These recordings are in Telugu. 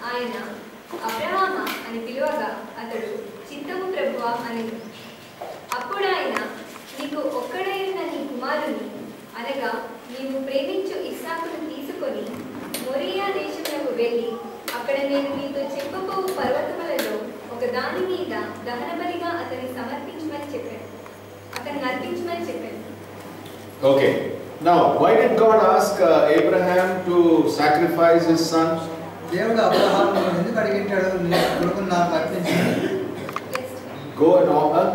ఆయన అబ్రహామ అని పిలువగా అతడు చిత్తము ప్రభువా అని అప్పుడు ఆయన నీకు ఒక్కడై ఉన్న నీ కుమారుని అనగా నీవు ప్రేమించు ఇస్సాకును తీసుకొని మొరియా దేశములకు వెళ్ళి అక్కడ నేను నీతో చెప్పబోవు పర్వతములలో ఒక దాని మీద దహనబలిగా అతన్ని సమర్పించమని చెప్పాను అతన్ని అర్పించమని చెప్పాను Okay. Now, why did God ask uh, Abraham to sacrifice his son? దేవుడు అబ్రహాం ఎందుకు అడిగింటాడు నీ కొడుకుని నాకు అర్పించి Go and offer.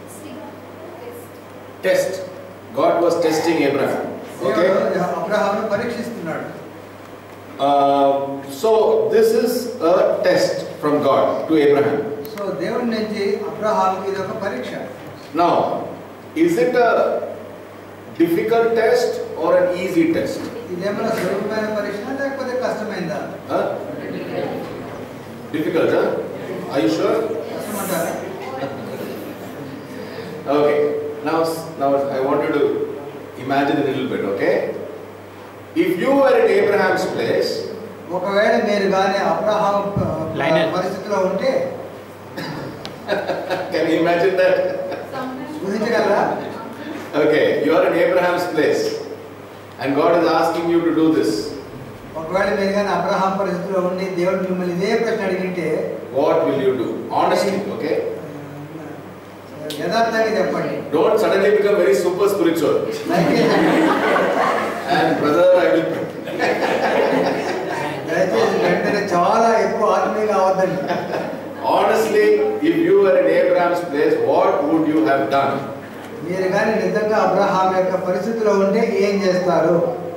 Test. God was testing Abraham. దేవుడు Okay. అబ్రహాంను పరీక్షిస్తున్నాడు Uh, so this is a test from God to Abraham. So దేవుడి నుంచి అబ్రహాంకి ఇది ఒక పరీక్ష Now, is it a difficult test or an easy test? ఇదేమైనా సులభమైన పరీక్ష లేకపోతే కష్టమైందా Huh? Difficult, huh? Are you sure? కష్టమంటారా Okay. Now, now I want you to imagine a little bit, okay? If you were in Abraham's place, ఒకవేళ మీరు కానీ అబ్రహాం ప- Lionel. పరిస్థితిలో ఉంటే can you imagine that? ఊహించగలరా Okay, you are in Abraham's place, and God is asking you to do this. ఒకవేళ మీరు కానీ అబ్రహాం పరిస్థితిలో ఉండి దేవుడు మిమ్మల్ని ఇదే ప్రశ్న అడిగింటే What will you do? Honestly, okay? యథార్థంగా చెప్పండి Don't suddenly become very super spiritual. దయచేసి And brother, I will. దయచేసి వెంటనే చాలా ఎక్కువ ఆత్మీయంగా అవద్దండి Honestly, if you were in Abraham's place, what would you have done? మీరు కానీ నిజంగా అబ్రహాం యొక్క పరిస్థితిలో ఉంటే ఏం చేస్తారు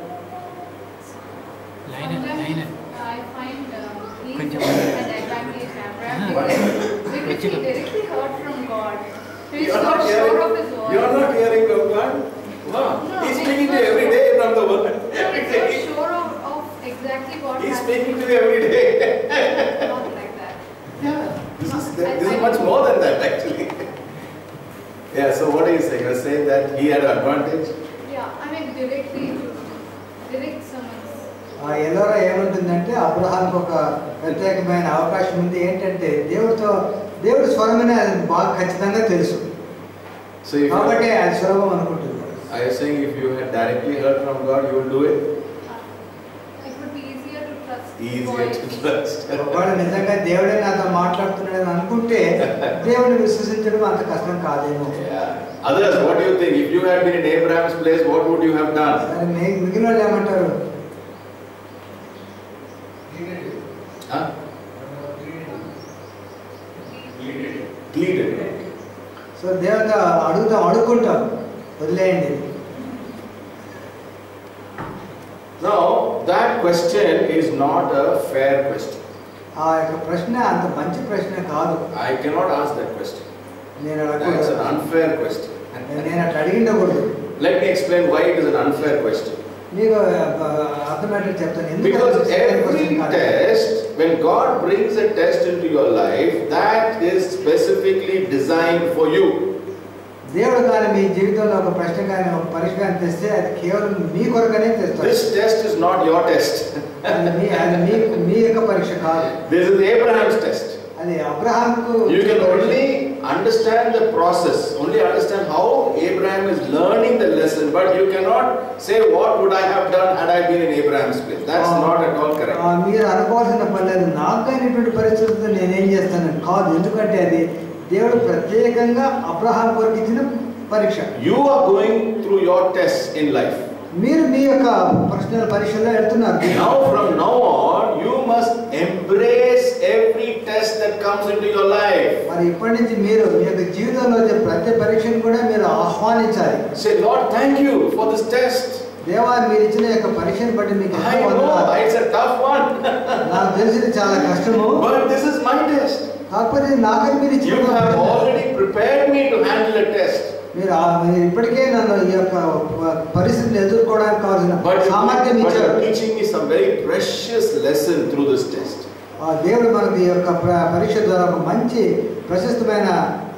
line line I find uh, he కొంచెం and advantage Abraham because he directly heard from God. He is You are not not sure hearing, of his voice. you are not hearing from God? Wow. He's speaking to you every day from the word. Every He's not day. sure of, of exactly what He's has- speaking to you every day. Not like that. Yeah. This is, this is much more than that actually. Yeah, so what are you saying? You're saying that he had an advantage? Yeah, I mean directly to direct summons. ఆ ఎలోరా ఏముంటుందంటే అబ్రహాంకి ఒక ప్రత్యేకమైన అవకాశం ఉంది ఏంటంటే దేవుడితో దేవుడి స్వరమనే అది బాగా ఖచ్చితంగా తెలుసు So if కాబట్టి you, అది సులభం అనుకుంటుంది are you saying if you had directly heard from God, you will do it? It would be easier to trust his Easier voice. to trust. ఒకవేళ నిజంగా దేవుడే నాతో మాట్లాడుతున్నాడని అనుకుంటే దేవుడిని విశ్వసించడం అంత కష్టం కాదేమో Yeah. Others, what do you think? If you had been in Abraham's place, what would you have done? మరి మి- మిగిలిన వాళ్ళు ఏమంటారు Huh? Pleaded. సో దేవుడితో అడుగుతాం అడుక్కుంటాం వదిలేయండి Now, that question is not a fair question. ఆ యొక్క ప్రశ్న అంత మంచి ప్రశ్న కాదు I cannot ask that question. నేను That's అడగకూడదు an unfair question. నేను అట్లా అడిగిండకూడదు Let me explain why it is an unfair question. మీకు ఆ, అర్థమయ్యేట్టు చెప్తాను ఎందుకు Because అది fair every question కాదు? test, when God brings a test into your life, that is specifically designed for you. దేవుడు కానీ మీ జీవితంలో ఒక ప్రశ్న కానీ ఒక పరీక్ష కానీ తెస్తే అది కేవలం మీ కొరకనే తెస్తాడు This test is not your test. అది మీ అది మీ మీ యొక్క పరీక్ష కాదు This is Abraham's test. అది అబ్రహాంకు You can only understand the process, only understand how Abraham is learning the lesson, but you cannot say, What would I have done had I been in Abraham's place? That's not at all correct. ఆ, మీరు అనుకోవాల్సిన పని లేదు నాకు కానీ ఇటువంటి పరిస్థితుల్లో నేనేం చేస్తానని కాదు ఎందుకంటే అది దేవుడు ప్రత్యేకంగా అబ్రహాం కొరకు ఇచ్చిన పరీక్ష You are going through your tests in life. మీరు మీ యొక్క పర్సనల్ పరీక్షల్లో వెళ్తున్నారు Now, from now on, you must embrace every test that comes into your life. మరి ఇప్పటి నుంచి మీరు మీ యొక్క జీవితంలో వచ్చే ప్రతి పరీక్షను కూడా మీరు ఆహ్వానించాలి Say, Lord, thank you for this test. దేవా మీరు ఇచ్చిన యొక్క పరీక్షను బట్టి మీకు I ఎంతో know వందనాలు. it's a tough one, నాకు తెలిసింది చాలా కష్టము but this is my test. కాకపోతే నాకని మీరు You ఇచ్చిన have already prepared me to handle a test. మీరు ఆ- మీరు ఇప్పటికే నన్ను ఈ యొక్క పరిస్థితిని ఎదుర్కోవడానికి కావాల్సిన But, సామర్థ్యం but ఇచ్చారు you're teaching me some very precious lesson through this test. ఆ దేవుడు మనకు ఈ యొక్క ప్ర- పరీక్ష ద్వారా ఒక మంచి ప్రశస్తమైన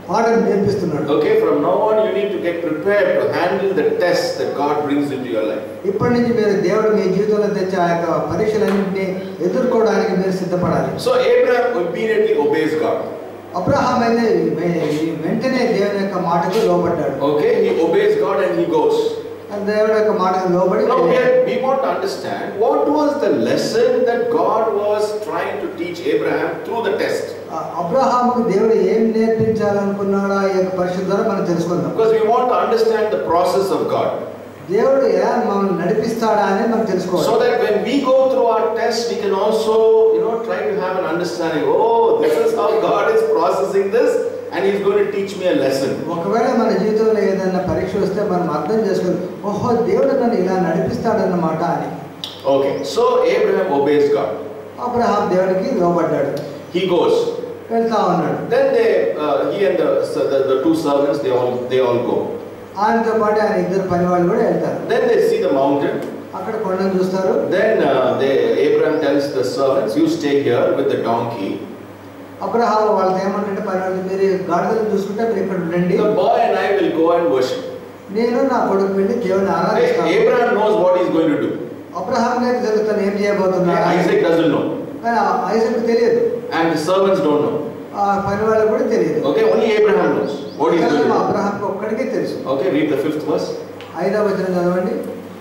పాటలు నేర్పిస్తున్నాడు Okay, from now on, you need to get prepared to handle the tests that God brings into your life. ఇప్పటి నుంచి మీరు దేవుడు మీ జీవితంలో తెచ్చే ఆ యొక్క పరీక్షలన్నింటినీ ఎదుర్కోవడానికి మీరు సిద్ధపడాలి So, Abraham obediently obeys God. Abraham అయితే వె- వెంటనే దేవుని యొక్క మాటకు లోబడ్డాడు Okay, he obeys God and he goes. దేవుడి యొక్క మాటకు లోబడి Now, we, are- we want to understand what was the lesson that God was trying to teach Abraham through the test. ఆ అబ్రహాముకు దేవుడు ఏం నేర్పించాలనుకున్నాడో ఆ యొక్క పరిస్థితి ద్వారా మనం తెలుసుకుందాం Because we want to understand the process of God. దేవుడు ఎలా మమ్మల్ని నడిపిస్తాడా అని మనం So తెలుసుకోవాలి that when we go through our test, we can also, you know, try to have an understanding. Oh, this is how God is processing this, and He's going to teach me a lesson. ఒకవేళ మన జీవితంలో ఏదైనా పరీక్ష వస్తే మనం అర్థం చేసుకుని ఓహో దేవుడు నన్ను ఇలా నడిపిస్తాడన్నమాట అని Okay, so Abraham obeys God. Abraham దేవుడికి లోబడ్డాడు He goes. వెళ్తా ఉన్నాడు Then they, uh, he and the, so the the two servants, they all they all go. ఆయనతో పాటు ఆయన ఇద్దరు పని వాళ్ళు కూడా వెళ్తారు Then they see the mountain. అక్కడ కొండను చూస్తారు Then uh, they, Abraham tells the servants, "You stay here with the donkey. Abraham వాళ్ళతో ఏమంటే పని వాళ్ళు మీరు గాడిదలు చూసుకుంటే మీరు ఇక్కడ ఉండండి The boy and I will go and worship." నేను నా కొడుకు వెళ్ళి దేవుని Hey, ఆరాధిస్తాను Abraham knows what he's going to do. Abraham గారికి తెలుస్తాను ఏం చేయబోతున్నాడు Isaac doesn't know, కానీ ఐజక్ తెలియదు and the servants don't know. ఆ పని వాళ్ళకు కూడా తెలియదు Okay, only Abraham knows what he's going to కేవలం do. అబ్రహాంకి ఒక్కడికే తెలుసు Okay, read the fifth verse. ఐదవ వచనం చదవండి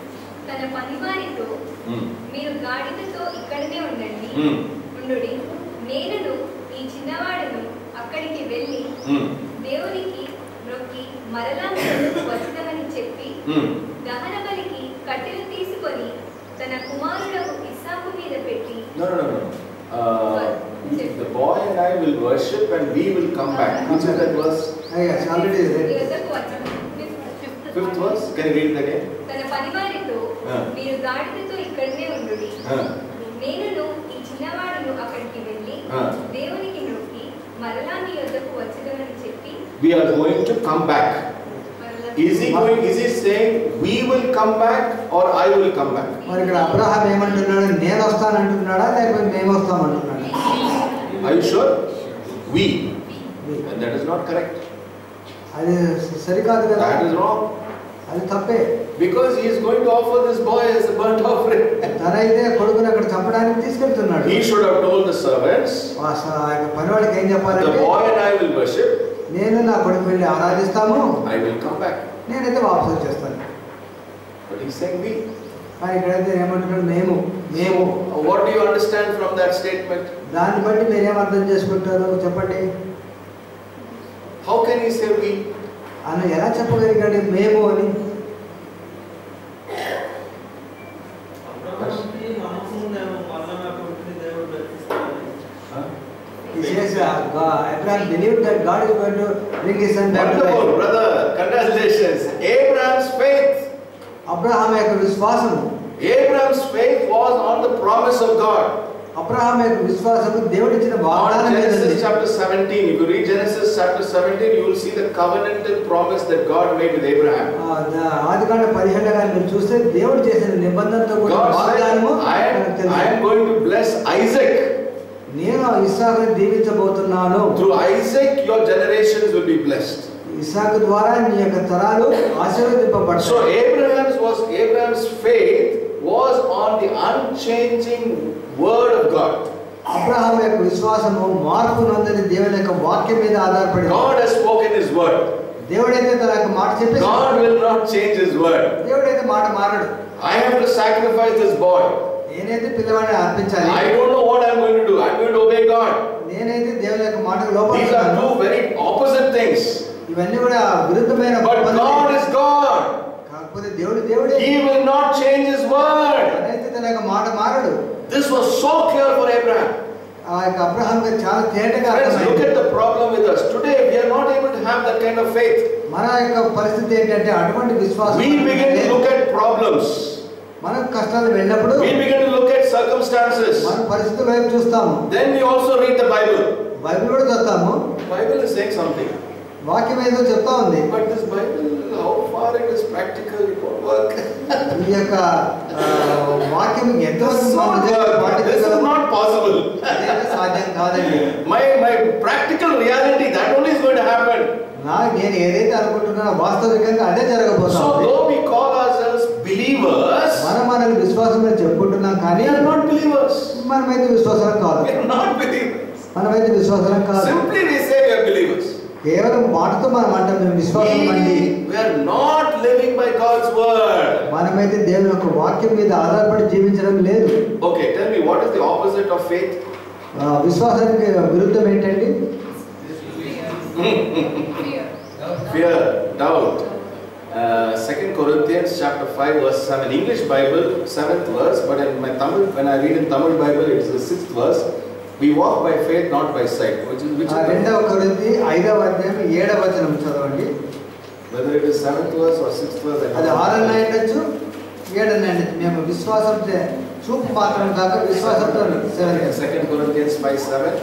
తన పనివారితో Hmm. మీరు గాడిదతో ఇక్కడనే ఉండండి Hmm. ఉండుడి నేనును ఈ చిన్నవాడును అక్కడికి వెళ్ళి Hmm. దేవునికి మొక్కి మరలా మీరు వచ్చదమని చెప్పి Hmm. దహన బలికి కట్టెలు తీసుకొని తన కుమారులకు ఇస్సాకు మీద పెట్టి No, no, no, no. Uh, the boy and I will worship and we will come back. Which is that verse? అయ్యా ఆల్రెడీ మీ వద్దకు వచ్చాను. Fifth verse? Can you read it again? తన పనివారితో ఆ. మీరు గాడిదతో ఇక్కడనే ఉండుడి Huh. నేనును ఈ చిన్నవాడును అక్కడికి వెళ్ళి ఆ. దేవునికి నొక్కి మరలా నీ వద్దకు వచ్చదమని చెప్పి We are going to come back. మరలా Is he going, is he saying we will come back or I will come back? మరి ఇక్కడ అబ్రహాం ఏమంటున్నాడు నేను వస్తానంటున్నాడా లేకపోతే మేము వస్తామంటున్నాడా Are you sure? We. And that is not correct. అది సరికాదు కదా That is wrong. అది తప్పే Because he is going to offer this boy as a burnt offering. తనైతే కొడుకుని అక్కడ చంపడానికి తీసుకెళ్తున్నాడు He should have told the servants, ఆ స- ఆ యొక్క పని వాళ్ళకి ఏం the చెప్పాలంటే boy and I will worship, నేను నా కొడుకు వెళ్ళి ఆరాధిస్తాము I will come back. నేనైతే వాపసు వచ్చేస్తాను But he's saying we. కానీ ఇక్కడైతే ఏమంటున్నాడు మేము మేము What do you understand from that statement? దాన్ని బట్టి మీరేం అర్థం చేసుకుంటారు చెప్పండి How can he say we? అని ఎలా చెప్పగలిగాడు మేము అని అబ్రహాముకి నమ్మకం ఉందేమో మళ్ళా నా కొడుకుని దేవుడు బ్రతికిస్తాడని. Huh? He says, uh, God, Abraham believed that God is going to bring his son back to Wonderful, life. brother. Congratulations. Abraham's faith. Abraham యొక్క విశ్వాసము Abraham's faith was on the promise of God. Abraham యొక్క విశ్వాసము దేవుడు ఇచ్చిన On వాగ్దానం మీద ఉంది. Genesis chapter 17, if you read Genesis chapter 17, you will see the covenantal promise that God made with Abraham. ఆ, ద- ఆదికాండ పదిహేడు కానీ మీరు చూస్తే దేవుడు చేసిన నిబంధనతో కూడా God said, వాగ్దానము I am, మనకు తెలుసు. I am going to bless Isaac. నేను ఇస్సాకుని దీవించబోతున్నాను Through Isaac, your generations will be blessed. ఇస్సాకు ద్వారా నీ యొక్క తరాలు So ఆశీర్వదింపబడతాయి Abraham's was Abraham's faith was on the unchanging word of God. Abraham యొక్క విశ్వాసము మార్పు నొందని దేవుని యొక్క వాక్యం మీద ఆధారపడి God has spoken His word. దేవుడైతే తన యొక్క మాట చెప్పేసి God will not change His word. దేవుడైతే మాట మారడు I have to sacrifice this boy. నేనైతే పిల్లవాడిని అర్పించాలి I don't know what I'm going to do. I'm going to obey God. నేనైతే దేవుని యొక్క మాటకు These are లోపడుతున్నాను two very opposite things. ఇవన్నీ కూడా విరుద్ధమైన But పనులే. God is God. కాకపోతే దేవుడు దేవుడే He will not change His word. తనైతే తన యొక్క మాట మారడు This was so clear for Abraham. ఆ యొక్క అబ్రహాం గారు చాలా తేటగా Friends, look అర్థమైంది. at the problem with us. Today, we are not able to have that kind of faith. మన యొక్క పరిస్థితి ఏంటంటే అటువంటి విశ్వాసం We begin to look at problems. మనకు కష్టాలు వెళ్ళినప్పుడు We begin to look at circumstances. మన పరిస్థితుల వైపు చూస్తాము Then we also read the Bible. Bible కూడా చదువుతాము The Bible is saying something. వాక్యం ఏదో చెప్తా ఉంది But this Bible, how far it is practical, it won't work. ఈ యొక్క ఆ, వాక్యం This ఎంతవరకు is మన not నిజంగా work. This is పాటించగలమో not possible. అదైతే సాధ్యం కాదండి My, my practical reality, that only is going to happen. నా నేను ఏదైతే అనుకుంటున్నానో వాస్తవికంగా అదే జరగబోతా So, ఉంది. though we call ourselves believers, మనం మనల్ని విశ్వాసం అని చెప్పుకుంటున్నాం కానీ we are not believers. మనమైతే విశ్వాసం కాదు We are not believers. మనమైతే విశ్వాసం కాదు Simply we say we are believers. కేవలం మాటతో మనం అంటాం మేము విశ్వాసం అండి We, we are not living by God's word. మనమైతే దేవుని యొక్క వాక్యం మీద ఆధారపడి జీవించడం లేదు Okay, tell me what is the opposite of faith? ఆ, విశ్వాసానికి విరుద్ధం ఏంటండి Fear. Fear, doubt. Uh, 2 Corinthians chapter 5 verse 7. English Bible, 7th verse, but in my Tamil, when I read in Tamil Bible, it's the 6th verse. We walk by faith, not by sight. Which is, which ఆ is the- రెండవ కొరింథీ ఐదవ అధ్యాయం ఏడవ వచనం చదవండి whether it is 7th verse or 6th verse. I అది don't know. ఆరన్న ఉండొచ్చు ఏడన్న ఉండొచ్చు మేము విశ్వాసం చే- చూపు మాత్రం కాక విశ్వాసంతో సేవ చేస్తాం. 2 Corinthians 5 7.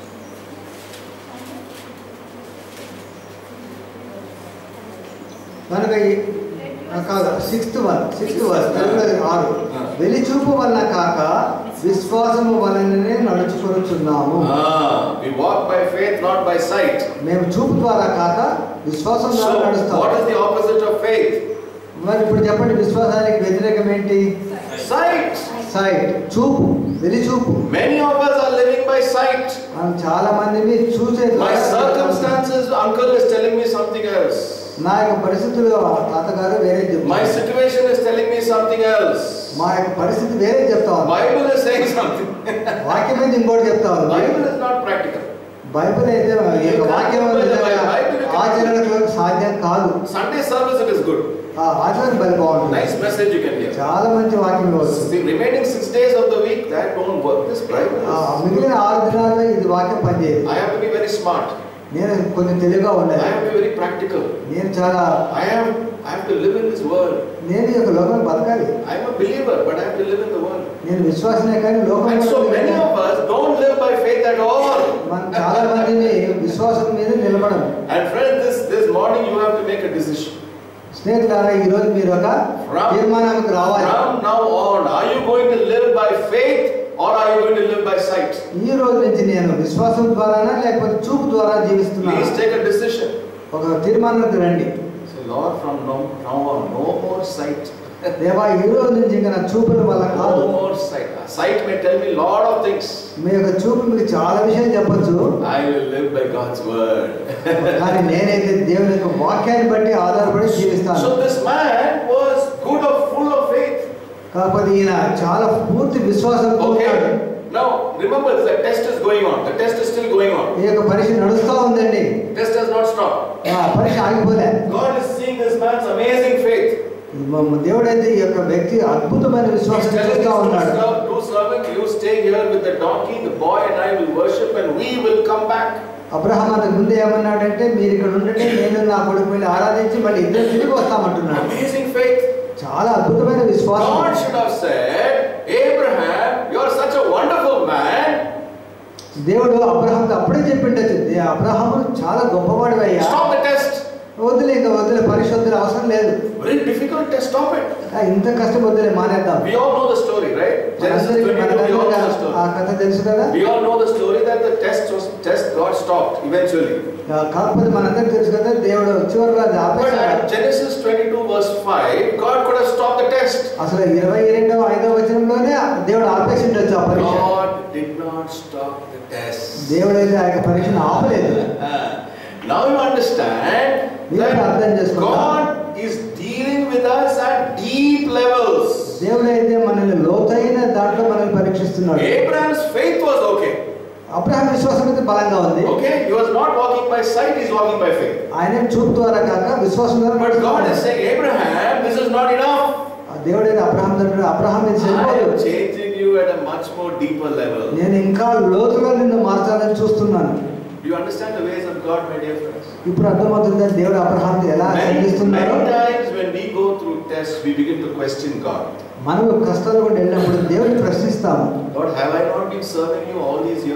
కనుక ఈ- ఆ, కాదు సిక్స్త్ వన్ సిక్స్త్ వన్ తెలుగులో ఆరు ఆ. వెలి చూపు వలన కాక విశ్వాసము వలననే నడుచుకొనుచున్నాము Ah, we walk by faith, not by sight. మేము చూపు ద్వారా కాక విశ్వాసం ద్వారా So, నడుస్తాం what is the opposite of faith? మరి ఇప్పుడు చెప్పండి విశ్వాసానికి వ్యతిరేకం ఏంటి Sight. సైట్ చూపు వెలి చూపు Many of us are living by sight. మనం చాలా మందిని చూసే My ద్వారా circumstances, uncle is telling me something else. నా యొక్క పరిస్థితులు తాతగారు వేరే చెప్తారు My situation is telling me something else. మా యొక్క పరిస్థితి వేరే చెప్తా ఉంది Bible is saying something. వాక్యం అయితే ఇంకోటి చెప్తా ఉంది Bible is not practical. Bible అయితే ఈ యొక్క వాక్యం నిజంగా ఆచరణకు సాధ్యం కాదు Sunday service it is good. ఆ ఆచరణ బలి బాగుంటుంది Nice message you can hear. చాలా మంచి వాక్యం వస్తుంది The remaining six days of the week that don't work. This Bible. ఆ Is, మిగిలిన ఆరు దినాల్లో ఇది వాక్యం పనిచేయదు I have to be very smart. నేను కొంచెం తెలివిగా I ఉండాలి have to be very practical. నేను చాలా I have I have to live in this world. నేను ఈ యొక్క లోకం బతకాలి I am a believer, but I have to live in the world. నేను విశ్వాసనే కానీ లోకం And so many of us don't live by faith at all. మనం చాలా మందిని విశ్వాసం మీద నిలబడం And friends, this this morning you have to make a decision. స్నేహితులారా ఈ రోజు మీరు ఒక From, తీర్మానానికి రావాలి from now on, are you going to live by faith or are you going to live by sight? ఈ రోజు నుంచి నేను విశ్వాసం ద్వారానా లేకపోతే చూపు ద్వారా జీవిస్తున్నాను Please take a decision. ఒక తీర్మానానికి రండి Say, Lord, from now, now on, no more sight. దేవా ఈ రోజు నుంచి ఇంకా నా చూపుల వల్ల కాదు No more sight. Sight may tell me lot of things. మీ యొక్క చూపు మీకు చాలా విషయాలు చెప్పొచ్చు I will live by God's word. కానీ నేనైతే దేవుని యొక్క వాక్యాన్ని బట్టి ఆధారపడి జీవిస్తాను so this man was good of full of faith. కాకపోతే ఈయన చాలా పూర్తి విశ్వాసంతో ఉన్నాడు Okay. Now remember the test is going on. The test is still going on. ఈ యొక్క పరీక్ష నడుస్తూ ఉందండి Test has not stopped. ఆ పరీక్ష ఆగిపోలే God is seeing this man's amazing faith. మ- దేవుడైతే ఈ యొక్క వ్యక్తి అద్భుతమైన He's విశ్వాసం telling his చూస్తూ two ఉన్నాడు serv- two servants, you stay here with the donkey, the boy and I will worship and we will come back. Abraham అంతకు ముందు ఏమన్నాడంటే మీరు ఇక్కడ ఉండండి నేను నా కొడుకు వెళ్ళి ఆరాధించి మళ్ళీ ఇద్దరు తిరిగి వస్తామంటున్నాడు Amazing faith. చాలా అద్భుతమైన విశ్వాసం God should have said, Abraham, you are such a wonderful man. దేవుడు అబ్రహాంకి అప్పుడే చెప్పిండొచ్చు "దే- అబ్రహాము చాలా గొప్పవాడు అయ్యా Stop the test. వదిలే ఇంకా వదిలే పరీక్ష వదిలే అవసరం లేదు Very difficult test. Stop it. ఆ, ఇంత కష్టం వదిలే మానేద్దాం We all know the story, right? Genesis మనందరికీ 22, we all know the మనందరికీ ఆ story. కథ తెలుసు కదా We all know the story that the test was test got stopped eventually. ఆ, కాకపోతే మనందరికీ తెలుసు కదా దేవుడు చివరిలో అది But ఆపేశాడు at Genesis 22 verse 5, God could have stopped the test. అసలు ఇరవై రెండవ ఐదవ వచనంలోనే దేవుడు ఆపేసిండొచ్చు ఆ పరీక్ష God did not stop the test. దేవుడు అయితే ఆ యొక్క పరీక్షను ఆపలేదు now you understand మీరు అర్థం that చేసుకుంటారా? God is dealing with us at deep levels. దేవుడు అయితే మనల్ని లోతైన దాంట్లో మనల్ని పరీక్షిస్తున్నాడు Abraham's faith was okay. Abraham విశ్వాసం అయితే బలంగా ఉంది Okay, he was not walking by sight, he's walking by faith. ఆయన చూపు ద్వారా కాక విశ్వాసం ద్వారా But God is నడుస్తున్నాడు. saying, Abraham, this is not enough. ఆ దేవుడు అయితే అబ్రహాం దగ్గర అబ్రహాం ఇది I సరిపోదు am changing you at a much more deeper level. నేను ఇంకా లోతుగా నిన్ను మార్చాలని చూస్తున్నాను Do you understand the ways of God, my dear friends? ఇప్పుడు అర్థమవుతుందా దేవుడు అబ్రహాం ఎలా Many, సంధిస్తున్నాడో many times when we go through tests, we begin to question God. మనం కష్టాలు కూడా వెళ్ళినప్పుడు దేవుడిని ప్రశ్నిస్తాము Lord, have I not been serving you all these years?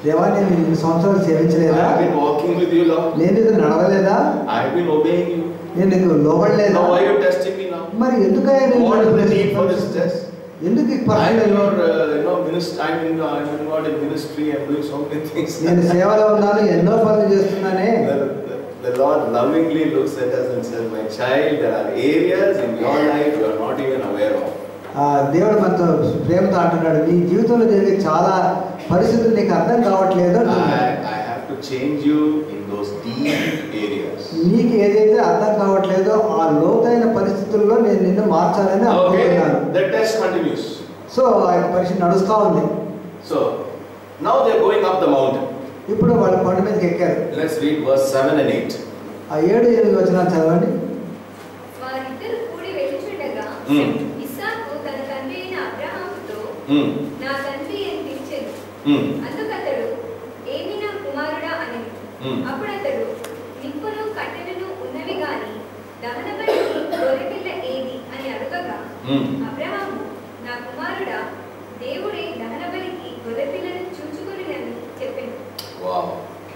దేవా నేను ఇన్ని సంవత్సరాలు సేవించలేదా I've been walking with you, Lord. నేను ఇది నడవలేదా I've been obeying you. నేను నీకు లోబడలేదా Now why are you testing me now? మరి ఎందుకయ్యా నేను What is the నన్ను need for this పరీక్షిస్తున్నావు? test? ఎందుకు ఈ I'm పరీక్ష your, uh, you know, minister. I'm in, I'm involved in ministry. I'm doing so many things. నేను సేవలో ఉన్నాను ఎన్నో పనులు చేస్తున్నానే the, the, the Lord lovingly looks at us and says, "My child, there are areas in your life you are not even aware of." ఆ దేవుడు మనతో ప్రేమతో అంటున్నాడు నీ జీవితంలో జరిగే చాలా పరిస్థితులు నీకు అర్థం కావట్లేదు అంటున్నాడు. I, I have to change you in those deep areas. నీకు ఏదైతే అర్థం కావట్లేదో ఆ లోతైన పరిస్థితుల్లో నేను నిన్ను మార్చాలని అనుకుంటున్నాను Okay, the test continues. So ఆ యొక్క పరీక్ష నడుస్తూ ఉంది So now they're going up the mountain. ఇప్పుడు వాళ్ళు కొండ మీదకి ఎక్కారు Let's read verse 7 and 8. ఆ ఏడు ఎనిమిది వచ్చిన చదవండి వారిద్దరు కూడి వెళ్ళుచుండగా Hmm. ఇస్సాకు తన తండ్రి అయిన అబ్రహాముతో Hmm. నా తండ్రి అని పిలిచెను Hmm. అందుకతడు ఏమి నా కుమారుడా అని Hmm. అప్పుడు అతడు నిప్పులు కట్టెలను ఉన్నవి గాని దహన బలికి గొర్రెపిల్ల ఏది అని అడగగా Hmm. అబ్రహాము నా కుమారుడా దేవుడే దహన బలికి గొర్రెపిల్లను చూచుకొనినని చెప్పాను Wow.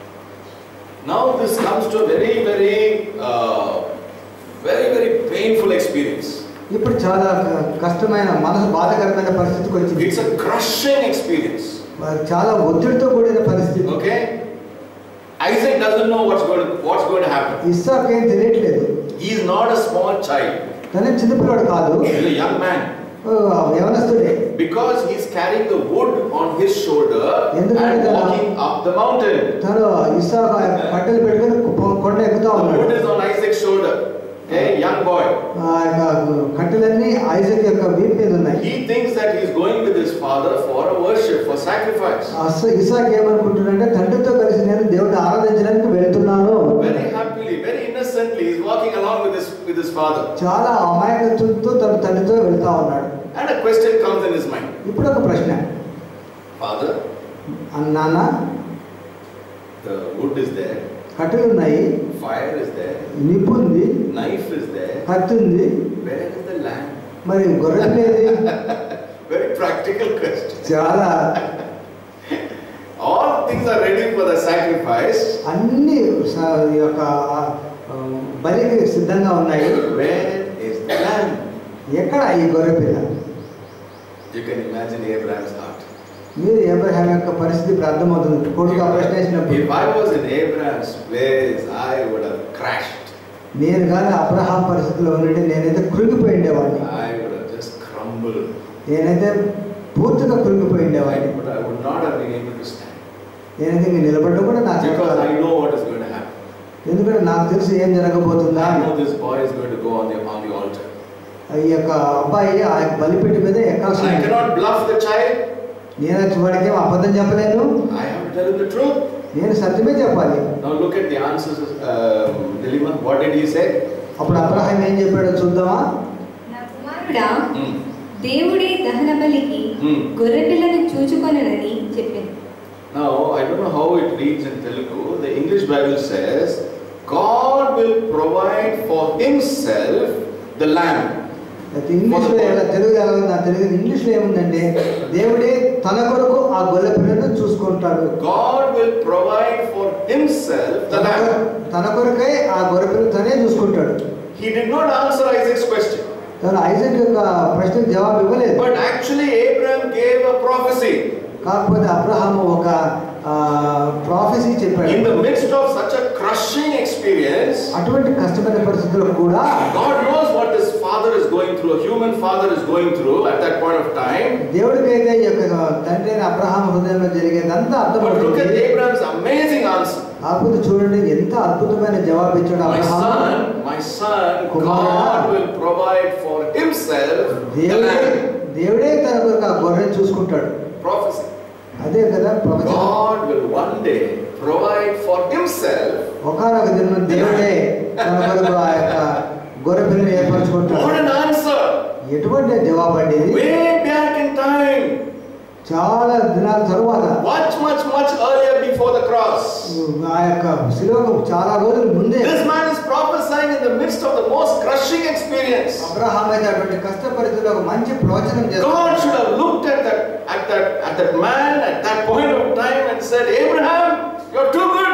Now this comes to a very, very, uh, very, very painful experience. ఇప్పుడు చాలా క- కష్టమైన మనసు బాధకరమైన పరిస్థితికి వచ్చింది It's a crushing experience. వారు చాలా ఒత్తిడితో కూడిన పరిస్థితి Okay? Isaac doesn't know what's going to, what's going to happen. ఇస్సాకు ఏం తెలియట్లేదు He is not a small child. తనే చిన్నపిల్లవాడు కాదు He's a young man. Oh, యవనస్తుడే Because he's carrying the wood on his shoulder ఎందుకంటే and తన- walking up the mountain. తను ఇస్సాకు ఆ యొక్క కట్టెలు పెట్టుకుని కొ- కొండ ఎక్కుతా The ఉన్నాడు wood is on Isaac's shoulder. A young boy. ఆ యొక్క కట్టెలన్నీ ఐజక్ యొక్క వీపు మీద ఉన్నాయి He thinks that he's going with his father for a worship, for sacrifice. అసలు ఇసాక్ ఏమనుకుంటున్నాడంటే తండ్రితో కలిసి నేను దేవుడిని ఆరాధించడానికి వెళ్తున్నాను Very happily, very innocently, he's walking along with his, with his father. చాలా అమాయకత్వంతో తన తండ్రితో వెళ్తా ఉన్నాడు And a question comes in his mind ఇప్పుడు ఒక ప్రశ్న Father, అన్న- నాన్న the wood is there, కట్టెలు ఉన్నాయి fire is there, నిప్పు ఉంది knife is there. కత్తి ఉంది Where is the lamb? మరి గొర్రె లేదు Very practical question. చాలా All things are ready for the sacrifice. అన్ని స- ఈ యొక్క ఆ, బలికి సిద్ధంగా ఉన్నాయి Where is the lamb? ఎక్కడ ఈ గొర్రె పిల్ల You can imagine Abraham's heart. మీరు ఏబ్రహాం యొక్క పరిస్థితి ఇప్పుడు అర్థమవుతుంది కొడుకు ఆ ప్రశ్న వేసినప్పుడు If I was in Abraham's place, I would have crashed. నేను కానీ అబ్రహాం పరిస్థితిలో ఉంటే నేనైతే కృంగిపోయి ఉండేవాడిని I would have just crumbled. నేనైతే పూర్తిగా కృంగిపోయి I ఉండేవాడిని would, I would not have been able to stand. నేనైతే ఇంక నిలబడడం కూడా నా చేత Because కాదు. I know what is going to happen. ఎందుకంటే నాకు తెలుసు ఏం జరగబోతుందా I అని. know this boy is going to go on the, on the altar. ఈ యొక్క అబ్బాయి ఆ యొక్క బలిపెట్టి మీద ఎక్కాల్సి I ఉంది. cannot bluff the child. నేను వచ్చి వాడికి ఏం అబద్ధం చెప్పలేను I have to tell him the truth. నేను సత్యమే చెప్పాలి Now look at the answers, um, dilemma. What did he say? అప్పుడు అబ్రహాం ఏం చెప్పాడో చూద్దామా నా కుమారుడా Hmm. దేవుడే దహన బలికి Hmm. గొర్రెపిల్లను చూచుకొనని చెప్పింది Now, I don't know how it reads in Telugu. The English Bible says, God will provide for himself the lamb. అయితే ఇంగ్లీష్లో ఎలా తెలుగు ఎలా ఉంది? నా తెలుగు ఇంగ్లీష్లో ఏముందంటే దేవుడే తన కొరకు ఆ గొల్లె పిల్లను చూసుకుంటాడు God will provide for himself the తన కొర- lamb. తన కొరకై ఆ గొర్రె పిల్లను తనే చూసుకుంటాడు He did not answer Isaac's question. తను ఐజక్ యొక్క ప్రశ్నకు జవాబు ఇవ్వలేదు But actually, Abraham gave a prophecy. కాకపోతే అబ్రహాము ఒక ప్రాఫెసీ చెప్పాడు In the midst of such a crushing experience, అటువంటి కష్టమైన పరిస్థితుల్లో కూడా God knows what this father is going through, a human father is going through at that point of time. దేవుడికైతే ఈ యొక్క తండ్రి అయిన అబ్రహాం హృదయంలో జరిగేదంతా But look at అర్థమవుతుంది Abraham's amazing answer. కాకపోతే చూడండి ఎంత అద్భుతమైన జవాబు ఇచ్చాడు My Abraham son, my son, Kumara. God will provide for himself the దేవుడే lamb. దేవుడే తన కొరకు ఆ గొర్రెని చూసుకుంటాడు Prophecy. అదే కదా ప్రవచనం God will one day provide for himself. ఒకనొక దినం దేవుడే తన కొరకు ఆ యొక్క గొర్రె పిల్లని What ఏర్పరచుకుంటాడు an answer! ఎటువంటి జవాబు అండి ఇది Way back in time, చాలా దినాల తరువాత much, much, much earlier before the cross. ఆ యొక్క శిలువకు చాలా రోజుల ముందే This man is prophesying in the midst of the most crushing experience. Abraham అయితే అటువంటి కష్ట పరిస్థితుల్లో ఒక మంచి ప్రవచనం God చేస్తాడు should have looked at that, at that, at that man at that point of time and said, Abraham, you're too good.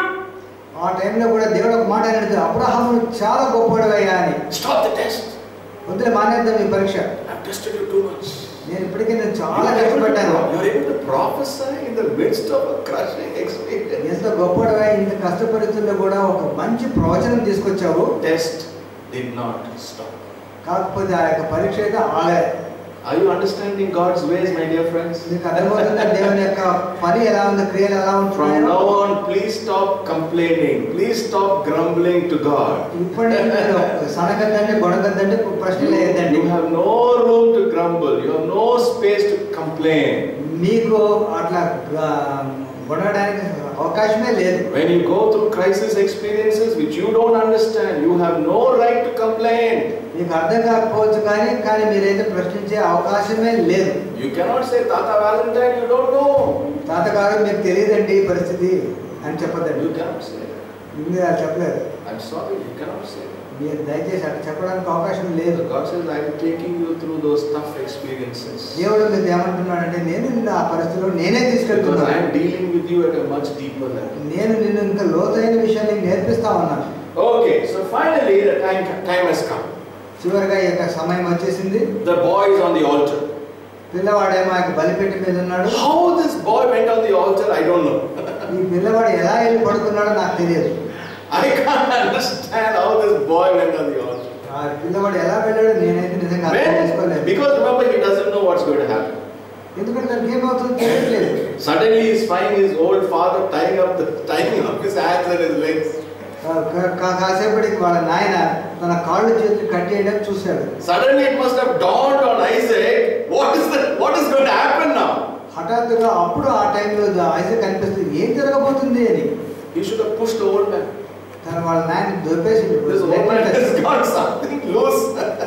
ఆ టైంలో కూడా దేవుడు ఒక మాట అనేది అబ్రహాము చాలా గొప్పవాడువయ్యా అని Stop the test. వద్దులే మానేద్దాం ఈ పరీక్ష I've tested you too much. నేను ఇప్పటికీ నేను చాలా You're able, to, కష్టపడ్డాను pro- you're able to prophesy in the midst of a crushing experience. ఎంత గొప్పవాడువా ఇంత కష్ట పరిస్థితుల్లో కూడా ఒక మంచి ప్రవచనం తీసుకొచ్చావు Test did not stop. కాకపోతే ఆ యొక్క పరీక్ష అయితే ఆగలే Are you understanding God's ways, my dear friends? మీకు అర్థమవుతుందా దేవుని యొక్క పని ఎలా ఉంది క్రియలు ఎలా From ఉంటున్నాయో now on, please stop complaining. Please stop grumbling to God. ఇప్పటి నుంచి మీరు సనగద్దండి గొడగద్దండి ప్రశ్నలు వేయద్దండి You have no room to grumble. You have no space to complain. మీకు అట్లా గా- గొడవడానికి అవకాశమే లేదు When you go through crisis experiences which you don't understand, you have no right to complain. మీకు అర్థం కాకపోవచ్చు కానీ కానీ మీరైతే ప్రశ్నించే అవకాశమే లేదు You cannot say, Tata Valentine, you don't know. తాతగారు మీకు తెలియదండి ఈ పరిస్థితి అని చెప్పదండి You cannot say that. మీరు అలా చెప్పలేరు I'm sorry, you cannot say that. మీరు దయచేసి అట్లా చెప్పడానికి అవకాశం లేదు God says, I'm taking you through those tough experiences. దేవుడు మీకు ఏమంటున్నాడంటే నేను నిన్ను ఆ పరిస్థితిలో నేనే Because తీసుకెళ్తున్నాను I'm dealing with you at a much deeper level. నేను నిన్ను ఇంకా లోతైన విషయాన్ని నేర్పిస్తా ఉన్నాను Okay, so finally the time, time has come. చివరిగా ఈ యొక్క సమయం వచ్చేసింది The boy is on the altar. పిల్లవాడేమో ఆ యొక్క బలిపెట్టి మీద ఉన్నాడు How this boy went on the altar, I don't know. ఈ పిల్లవాడు ఎలా వెళ్ళి పడుకున్నాడో నాకు తెలియదు I can't understand how this boy went on the altar. ఆ పిల్లవాడు ఎలా వెళ్ళాడో నేనైతే నిజంగా అర్థం When, చేసుకోలేదు because remember, he doesn't know what's going to happen. ఎందుకంటే దానికి ఏమవుతుందో తెలియట్లేదు Suddenly he's finding his old father tying up the tying up his hands and his legs. కా- కా- కా- కాసేపటికి వాళ్ళ నాయన తన కాళ్ళు చేతులు కట్టేయడం చూశాడు Suddenly it must have dawned on Isaac, what is the what is going to happen now? హఠాత్తుగా అప్పుడు ఆ టైంలో ఐజక్ అనిపిస్తుంది ఏం జరగబోతుంది అని He should have pushed the old man. తన వాళ్ళ నాయన దొరిపేసి This old man has got something loose.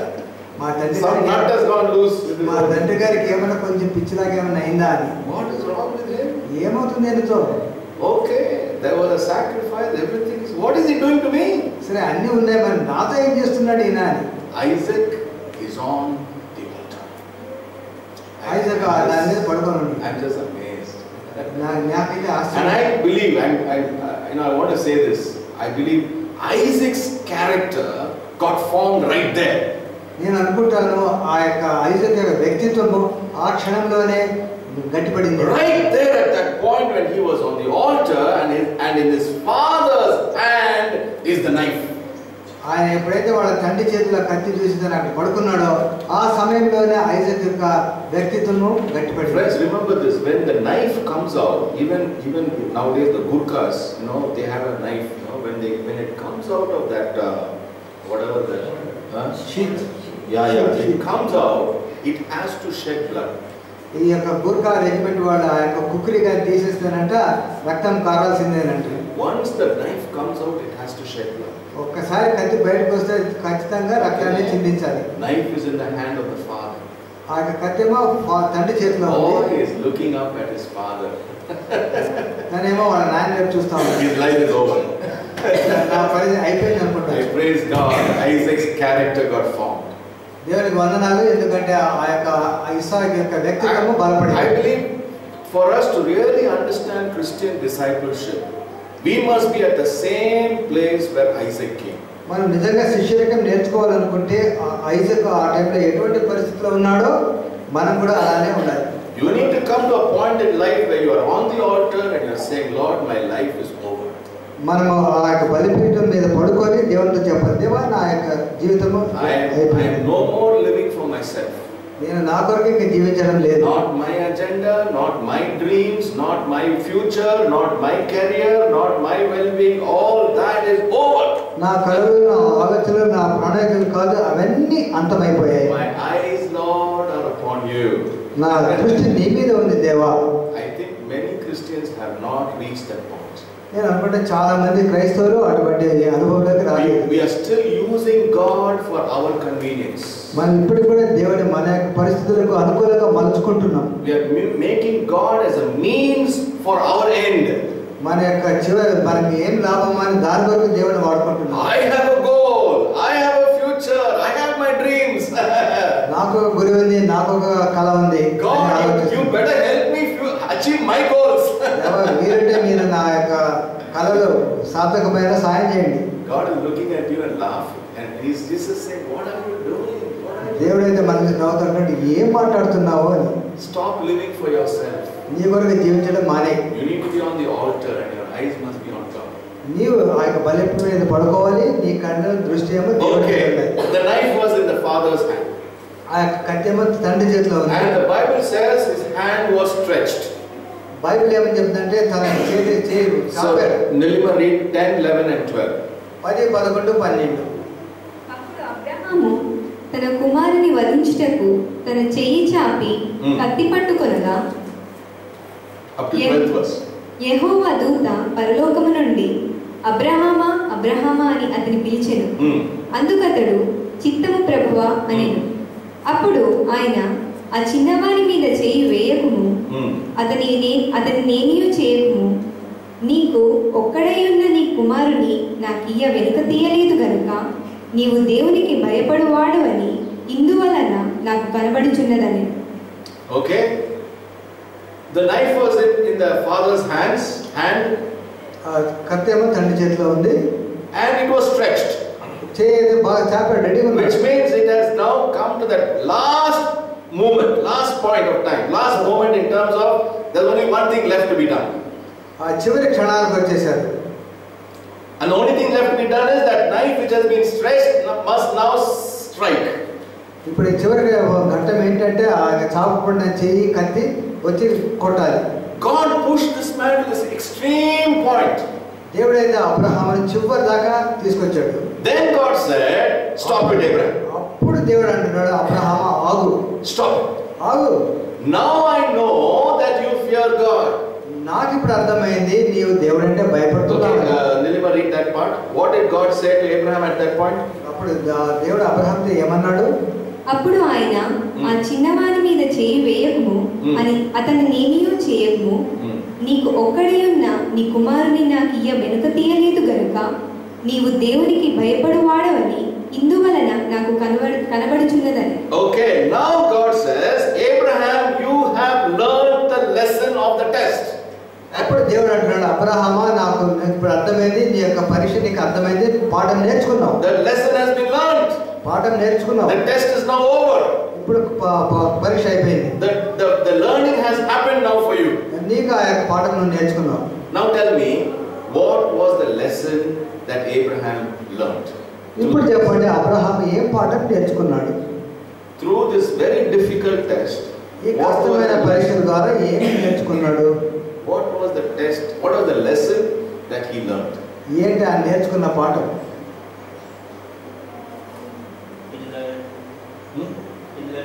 మా తండ్రి Some nut గారికి has gone loose. with his మా old man. తండ్రి గారికి ఏమైనా కొంచెం పిచ్చిలాగా ఏమైనా అయిందా అని What is wrong with him? ఏమవుతుంది ఆయనతో Okay, there was a sacrifice, everything is. What is he doing to me? సరే అన్నీ ఉన్నాయి మరి నాతో ఏం చేస్తున్నాడు ఈయన అని Isaac is on the altar. Isaac ఆ దాని మీద పడుకొని ఉంది I'm just amazed. నా- నాకైతే And ఆశ్చర్యం I believe, I'm, I, uh, you know, I want to say this. I believe Isaac's character got formed right there. నేను అనుకుంటాను ఆ యొక్క ఐజక్ యొక్క వ్యక్తిత్వము ఆ క్షణంలోనే గట్టిపడింది Right there at that point when he was on the altar and in, and in his father's hand is the knife. ఆయన ఎప్పుడైతే వాళ్ళ తండ్రి చేతిలో కత్తి చూసి తను అక్కడ పడుకున్నాడో ఆ సమయంలోనే ఐజక్ యొక్క వ్యక్తిత్వము గట్టిపడింది Friends, remember this. When the knife comes out, even even nowadays the Gurkhas, you know, they have a knife. You know, when they when it comes out of that uh, whatever the huh? షీత్ yeah yeah it comes out, it has to shed blood. ఈ యొక్క గూర్ఖా రెజిమెంట్ వాళ్ళు ఆ యొక్క కుక్కరిగా తీసేస్తానంట రక్తం కారాల్సిందేనంట Once the knife comes out, it has to shed blood. ఒక్కసారి కత్తి బయటకు వస్తే ఖచ్చితంగా రక్తాన్ని చిందించాలి Knife is in the hand of the father. ఆ యొక్క కత్తేమో ఫా- తండ్రి చేతిలో Boy ఉంది is looking up at his father. తనేమో వాళ్ళ నాయన వైపు చూస్తా ఉన్నాడు His life is over. నా పరిధి అయిపోయింది అనుకుంటాను I praise God. Isaac's character got formed. దేవునికి వందనాలు ఎందుకంటే ఆ యొక్క ఇసాక్ యొక్క వ్యక్తిత్వము I బలపడింది believe for us to really understand Christian discipleship, we must be at the same place where Isaac came. మనం నిజంగా శిష్యరికం నేర్చుకోవాలనుకుంటే ఆ ఐజక్ ఆ టైంలో ఎటువంటి పరిస్థితిలో ఉన్నాడో మనం కూడా అలానే ఉండాలి You need to come to a point in life where you are on the altar and you are saying, Lord, my life is over. మనము ఆ యొక్క బలిపీఠం మీద పడుకొని దేవునితో చెప్పాలి దేవా నా యొక్క జీవితము I am, I am అయిపోయింది no more living for myself. నేను నా కొరకు ఇంక జీవించడం లేదు Not my agenda, not my dreams, not my future, not my career, not my well being, all that is over. నా కళలు నా ఆలోచనలు నా ప్రణాళికలు కాదు అవన్నీ అంతమైపోయాయి My eyes, Lord, are upon you. నా దృష్టి నీ మీద ఉంది దేవా I think many Christians have not reached that point. నేను అనుకుంటే చాలా మంది క్రైస్తవులు అటువంటి అనుభవంలోకి We, రాలేదు we are still using God for our convenience. మనం ఇప్పుడు కూడా దేవుని మన యొక్క పరిస్థితులకు అనుకూలంగా మలుచుకుంటున్నాం We are mi- making God as a means for our end. మన యొక్క చివరి మనకి ఏం లాభం అని దాని వరకు దేవుని వాడుకుంటున్నాం I have a goal. I have a future. I have my dreams. నాకు ఒక గురి ఉంది నాకు ఒక కళ ఉంది అని God, you, ఆలోచిస్తున్నాం. you better help me. Few, achieve my goals. దేవా మీరంటే మీరు నా యొక్క కళలు సార్థకమైన సాయం చేయండి God is looking at you and laughing. And he's Jesus saying, What are you doing? What are you దేవుడైతే మనకి నవ్వుతుంటే ఏం మాట్లాడుతున్నావు అని doing? Stop living for yourself. నీ కొరకు జీవించడం మానే You need to be on the altar and your eyes must be on God. నీవు ఆ యొక్క బలిపి మీద పడుకోవాలి నీ కన్నుల దృష్టి ఏమో దేవుడి మీద Okay. ఉండాలి. The knife was in the father's hand. ఆ యొక్క కట్టెమో తండ్రి చేతిలో ఉంది And the Bible says his hand was stretched. Bible ఏమని చెప్తుందంటే తన చేతి చేయి చాపాడు So, Nilima read 10, 11, and 12. పది పదకొండు పన్నెండు అప్పుడు అబ్రహాము తన కుమారుని వధించుటకు తన చెయ్యి చాపి Hmm. కత్తి పట్టుకొనగా Up to Yeah. 12th verse. యెహోవా దూత పరలోకము నుండి అబ్రహామా అబ్రహామా అని అతని పిలిచెను Hmm. అందుకతడు చిత్తము ప్రభువా అనెను అప్పుడు ఆయన ఆ చిన్నవాని మీద చేయి వేయకుము Hmm. అతని నే- అతని నేనియు చేయకుము నీకు ఒక్కడైయున్న నీ కుమారుని నాకియ్య వెనుక తీయలేదు గనుక నీవు దేవునికి భయపడువాడు అని ఇందువలన నాకు కనబడుచున్నదని Okay. The knife was in, in the father's hands, hand, ఆ కత్తేమో తండ్రి చేతిలో ఉంది and it was stretched. చేయి అయితే బాగా చాపాడు రెడీ Which ఉన్నాడు means it has now come to that last moment, last point of time, last moment in terms of there's only one thing left to be done. ఆ చివరి క్షణాలకు వచ్చేసారు And the only thing left to be done is that knife which has been stretched must now strike. ఇప్పుడు ఈ చివరి ఘట్టం ఏంటంటే ఆ చాపబడిన చెయ్యి కత్తి వచ్చి కొట్టాలి God pushed this man to this extreme point. దేవుడైతే అబ్రహాముని చివరి దాకా తీసుకొచ్చాడు Then God said, Stop it, Abraham. అప్పుడు దేవుడు అంటున్నాడు అబ్రహామ ఆగు Stop it. ఆగు Now I know that you fear God. నాకు ఇప్పుడు అర్థమైంది నీవు దేవుడంటే భయపడుతున్నావు Okay, uh, Nilima, read that part. What did God say to Abraham at that point? అప్పుడు దా- దేవుడు అబ్రహాంతో ఏమన్నాడు అప్పుడు ఆయన ఆ చిన్నవాని మీద చేయి వేయకుము Hmm. అని అతని నేనియో చేయకుము నీకు ఒక్కడేయున్న నీ కుమారుని నాకు ఇయ్య వెనుక తీయలేదు గనుక నీవు దేవునికి భయపడువాడవని ఇందువలన నాకు కనబడు కనబడుచున్నదని Okay, now God says, Abraham, you have learned the lesson of the test. అప్పుడు దేవుడు అంటున్నాడు అబ్రహామా నాకు ఇప్పుడు అర్థమైంది నీ యొక్క పరీక్ష నీకు అర్థమైంది పాఠం నేర్చుకున్నావు The lesson has been learned. పాఠం నేర్చుకున్నావు The test is now over. ఇప్పుడు ప- ప- పరీక్ష అయిపోయింది The, the, the learning has happened now for you. నీకు ఆ యొక్క పాఠం నువ్వు నేర్చుకున్నావు Now tell me, what was the lesson that Abraham learned? ఇప్పుడు Through, చెప్పండి అబ్రహాం ఏం పాఠం నేర్చుకున్నాడు through this very difficult test, ఈ what was, కష్టమైన the, పరీక్షల ద్వారా ఏం నేర్చుకున్నాడు what was the test, what was the lesson that he learned? ఏంటి ఆ నేర్చుకున్న పాఠం In the Hmm? in the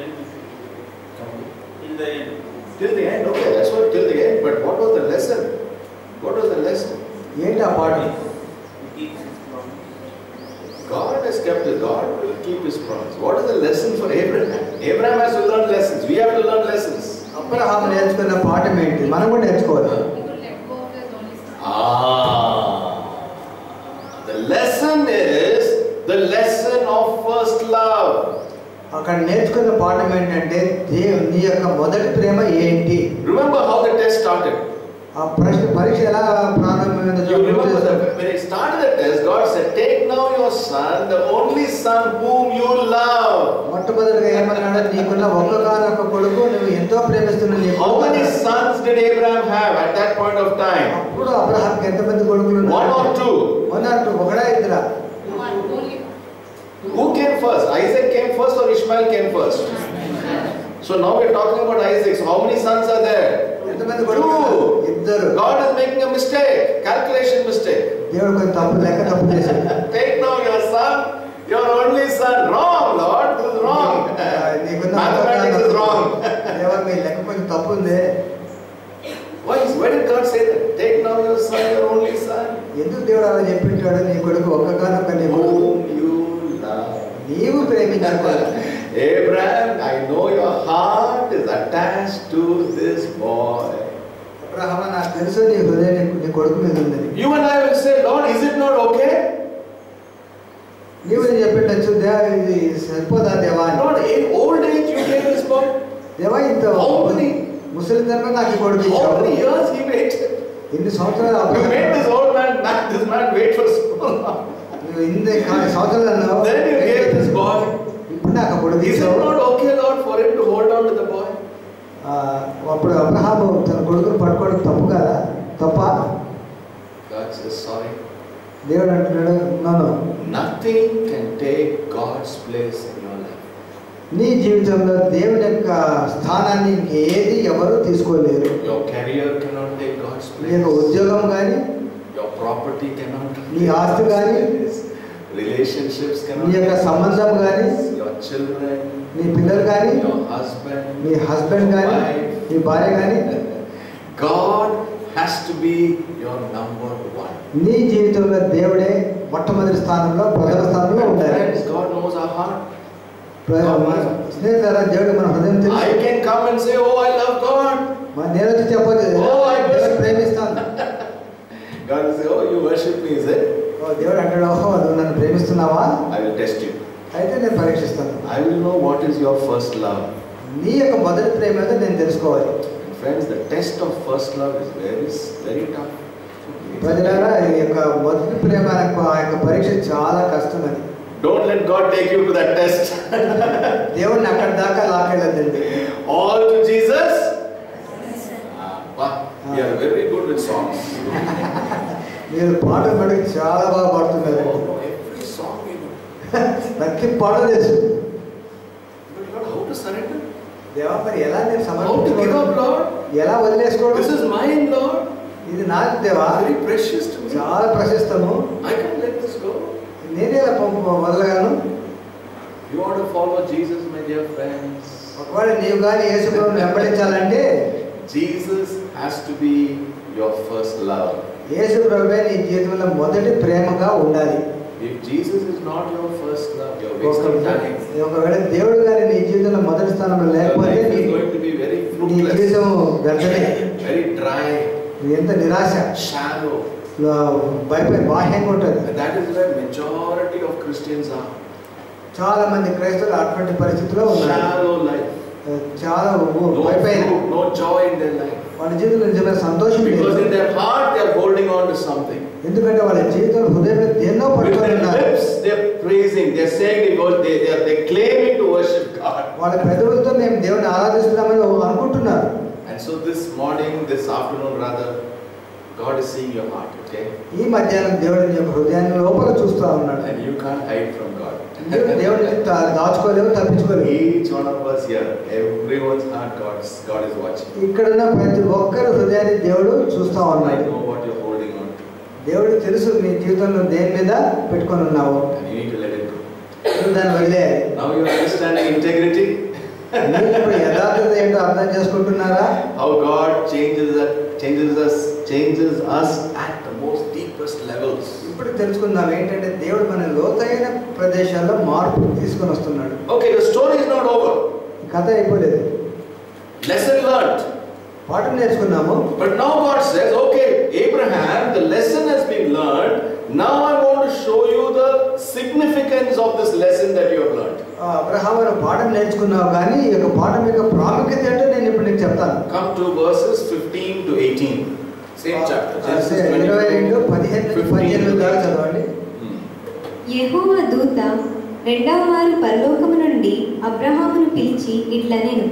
in the end. Till the end, okay, that's what till the end, but what was the lesson? What was the lesson? ఏంటి ఆ పాఠం He keeps his promise. God has kept his God will keep his promise. What is the lesson for Abraham? Abraham has to learn lessons. We have to learn lessons. Abraham నేర్చుకున్న పాఠం ఏంటి మనం కూడా నేర్చుకోవాలి He would let go of his only son. Ah. The lesson is the lesson of first love. అక్కడ నేర్చుకున్న పాఠం ఏంటంటే దేవు నీ యొక్క మొదటి ప్రేమ ఏంటి Remember how the test started. ఆ ప్రశ్న పరీక్ష ఎలా ప్రారంభమైందో You remember చూడండి. that when it started the test, God said, Take now your son, the only son whom you love. మొట్టమొదటిగా ఏమన్నాడు నీకున్న ఒక్కగానొక్క కొడుకు నువ్వు ఎంతో ప్రేమిస్తున్న నీ How కొడుకు many అన్నాడు. sons did Abraham have at that point of time? అప్పుడు అబ్రహాంకి ఎంతమంది కొడుకులు One ఉన్నారు? or two? One or two ఒకడా ఇద్దరా One, only Who came first? Isaac came first or Ishmael came first? So now we're talking about Isaac. So how many sons are there? ఎంతమంది కొడుకులు Two. ఇద్దరు God is making a mistake, calculation mistake. దేవుడు కొంచెం తప్పు లెక్క తప్పు చేశాడు Take now your son, your only son. Wrong, Lord. This is wrong. నీకున్న Mathematics is wrong. దేవా మీ లెక్క కొంచెం తప్పు ఉంది Why, is, why did God say that? Take now your son, your only son, ఎందుకు దేవుడు అలా చెప్పింటాడు నీ కొడుకు ఒక్కగానొక్క నీ కొడుకు whom you love. నీవు ప్రేమించుకోవాలి Abraham, I know your heart is attached to this boy. అబ్రహమ నాకు తెలుసు నీ హృదయం నీ- నీ కొడుకు మీద ఉందని You and I will say, Lord, is it not okay? నీవు నేను చెప్పిండొచ్చు దేవా ఇది సరిపోదా దేవా అని. Lord, in old age you gave this boy. దేవా ఇంత How many ముసలితనంలో నాకు ఈ కొడుకు How ఇచ్చావు many years he waited? ఎన్ని సంవత్సరాలు You Abraham made this old man, man, this man wait for so long. నువ్వు ఇన్ని కా- సంవత్సరాలు అన్నావు Then you gave this boy. ఇప్పుడు నాకు కొడుకు Is it ఇచ్చావు not okay, Lord, for him to hold on to the boy? ఆ, అప్పుడు అబ్రహాము తన కొడుకును పట్టుకోవడం తప్పు కదా తప్ప God says, sorry. దేవుడు అంటున్నాడు నన్ను Nothing can take God's place in your life. నీ జీవితంలో దేవుని యొక్క స్థానాన్ని ఇంకేది ఎవరు తీసుకోలేరు Your career cannot take God's నీ యొక్క place. ఉద్యోగం కానీ Your property cannot. నీ ఆస్తి కానీ Relationships cannot. నీ యొక్క సంబంధం కానీ Your children, నీ పిల్లలు కానీ your husband, నీ హస్బెండ్ కానీ నీ భార్య కానీ God has to be your number one. నీ జీవితంలో దేవుడే మొట్టమొదటి స్థానంలో ప్రథమ స్థానంలో ఉండాలి Friends, God knows our heart. స్నేహితులారా దేవుడు మన హృదయం తెలుసు I can come and say, Oh, I love God. మన నేను వచ్చి చెప్పొచ్చు Oh, I దేవుడు ప్రేమిస్తాను God will say, Oh, you worship me, is it? ఓ దేవుడు అంటాడు ఓహో నువ్వు నన్ను ప్రేమిస్తున్నావా I will test you. అయితే నేను పరీక్షిస్తాను I will know what is your first love. నీ యొక్క మొదటి ప్రేమ ఏదో నేను తెలుసుకోవాలి And friends, the test of first love is very, very tough. ప్రజలారా ఈ యొక్క మొదటి ప్రేమ యొక్క ఆ యొక్క పరీక్ష చాలా కష్టం అది Don't let God take you to that test. దేవుడిని అక్కడ దాకా లాకెళ్ళదండి All to Jesus. Ah, wow. We are very good with songs. మీరు పాటలు పడి చాలా బాగా పాడుతున్నారు Oh, no, every song we know. ప్రతి పాట తెలుసు But Lord, how to surrender? దేవా మరి ఎలా నేను How to give up, సమర్పించుకోవడం Lord? ఎలా వదిలేసుకోవడం This is mine, Lord. ఇది నాది దేవా Very precious to me. చాలా ప్రశస్తము I can't let this go. నేనే ఎలా పంప- వదలగలను You want to follow Jesus, my dear friends? ఒకవేళ నీవు కానీ యేసుప్రభుని వెంబడించాలంటే Jesus has to be your first love. యేసుప్రభువే నీ జీవితంలో మొదటి ప్రేమగా ఉండాలి If Jesus is not your first love, you're wasting time. ఒకవేళ దేవుడు గారి నీ జీవితంలో మొదటి స్థానంలో Your లేకపోతే life నీ is going to be very నీ జీవితం fruitless, వ్యర్థమే very dry, ఎంత నిరాశ shallow. భయపడి బాహ్యంగా ఉంటుంది And that is where majority of Christians are. చాలా మంది క్రైస్తవులు అటువంటి పరిస్థితిలో ఉన్నారు Shallow life. చాలా No భయపైన fruit, no joy in their life. వాళ్ళ జీవితంలో నిజమైన సంతోషం Because in లేదు their heart they are holding on to something. ఎందుకంటే వాళ్ళ జీవితంలో హృదయం దేన్నో With పట్టుకొని their ఉన్నారు lips they're praising, they're saying they go, they, they are they're claiming to worship God. వాళ్ళ పెదవులతో మేము దేవుని ఆరాధిస్తున్నామని అనుకుంటున్నారు And so this morning, this afternoon rather, God is seeing your heart, okay? ఈ మధ్యాహ్నం దేవుడు నీ యొక్క హృదయాన్ని లోపల చూస్తూ ఉన్నాడు And you can't hide from God. నీవు దేవుడిని దా- దాచుకోలేవు తప్పించుకోలేవు Each one of us here, everyone's heart, God's, God is watching. ఇక్కడున్న ప్రతి ఒక్కరి హృదయాన్ని దేవుడు చూస్తూ I ఉన్నాడు know what you're holding on to. దేవుడు తెలుసు నీ జీవితంలో దేని మీద పెట్టుకొని ఉన్నావు And you need to let it go. నువ్వు దాన్ని వదిలేయాలి Now you're understanding integrity, మీరు ఇప్పుడు యథార్థత ఏంటో అర్థం చేసుకుంటున్నారా how God changes us, changes us, changes us at the most deepest levels. ఇప్పుడు తెలుసుకుందాం ఏంటంటే దేవుడు మన లోతైన ప్రదేశాల్లో మార్పు తీసుకొని వస్తున్నాడు Okay, the story is not over. ఈ కథ అయిపోలేదు Lesson learned. పాఠం నేర్చుకున్నాము But now God says, okay, Abraham, the lesson has been learned. Now I want to show you the significance of this lesson that you have learned. ఆ, అబ్రహాము నువ్వు పాఠం నేర్చుకున్నావు కానీ ఈ యొక్క పాఠం యొక్క ప్రాముఖ్యత ఏంటో నేను ఇప్పుడు నీకు చెప్తాను Come to verses 15 to 18. Same chapter. Genesis ఇరవై రెండు 22, పదిహేను నుంచి 15 పద్దెనిమిది to దాకా 18. చదవండి Hmm. యెహోవా దూత రెండవ మారు పరలోకము నుండి అబ్రహామును పిలిచి ఇట్లనెను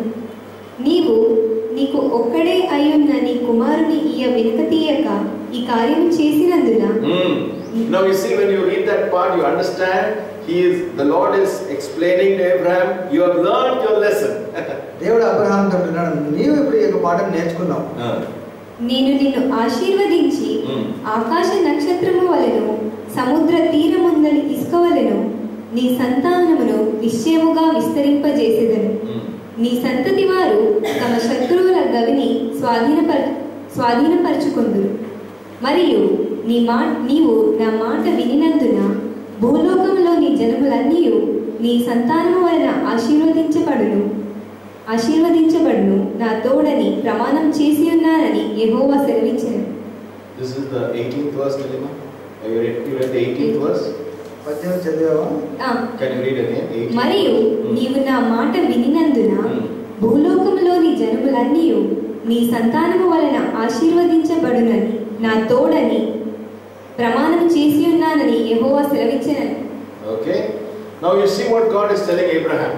నీవు నీకు ఒక్కడే అయ్యున్న నీ కుమారుని ఇయ వెనుక తీయక ఈ కార్యం చేసినందున Hmm. Now you see when you read that part, you understand. He is the Lord is explaining to Abraham, you have learned your lesson. దేవుడు అబ్రహాంతో అంటున్నాడు నీవు ఇప్పుడు ఈ యొక్క పాఠం నేర్చుకున్నావు Ah. నేను నిన్ను ఆశీర్వదించి Hmm. ఆకాశ నక్షత్రము వలెను సముద్ర తీరముందని ఇసుక వలెను నీ సంతానమును నిశ్చయముగా విస్తరింపజేసేదను Hmm. నీ సంతతి వారు తమ శత్రువుల గవిని స్వాధీనపర స్వాధీనపరచుకుందురు మరియు నీ మా నీవు నా మాట వినినందున భూలోకంలోని జనములన్నీ నీ సంతానము వలన ఆశీర్వదించబడును ఆశీర్వదించబడును నా తోడని ప్రమాణం చేసి ఉన్నానని యెహోవా సెలవించాను This is the 18th verse, Nilima. Have you read, you read the 18th verse? పద్దెనిమిది చదివావా ఆ, Can you read again? 18? మరియు నీవు నా మాట వినినందున Hmm. భూలోకంలోని జనములన్నీ నీ సంతానము వలన ఆశీర్వదించబడునని నా తోడని ప్రమాణం చేసి ఉన్నానని యెహోవా సెలవిచ్చినని Okay? Now you see what God is telling Abraham.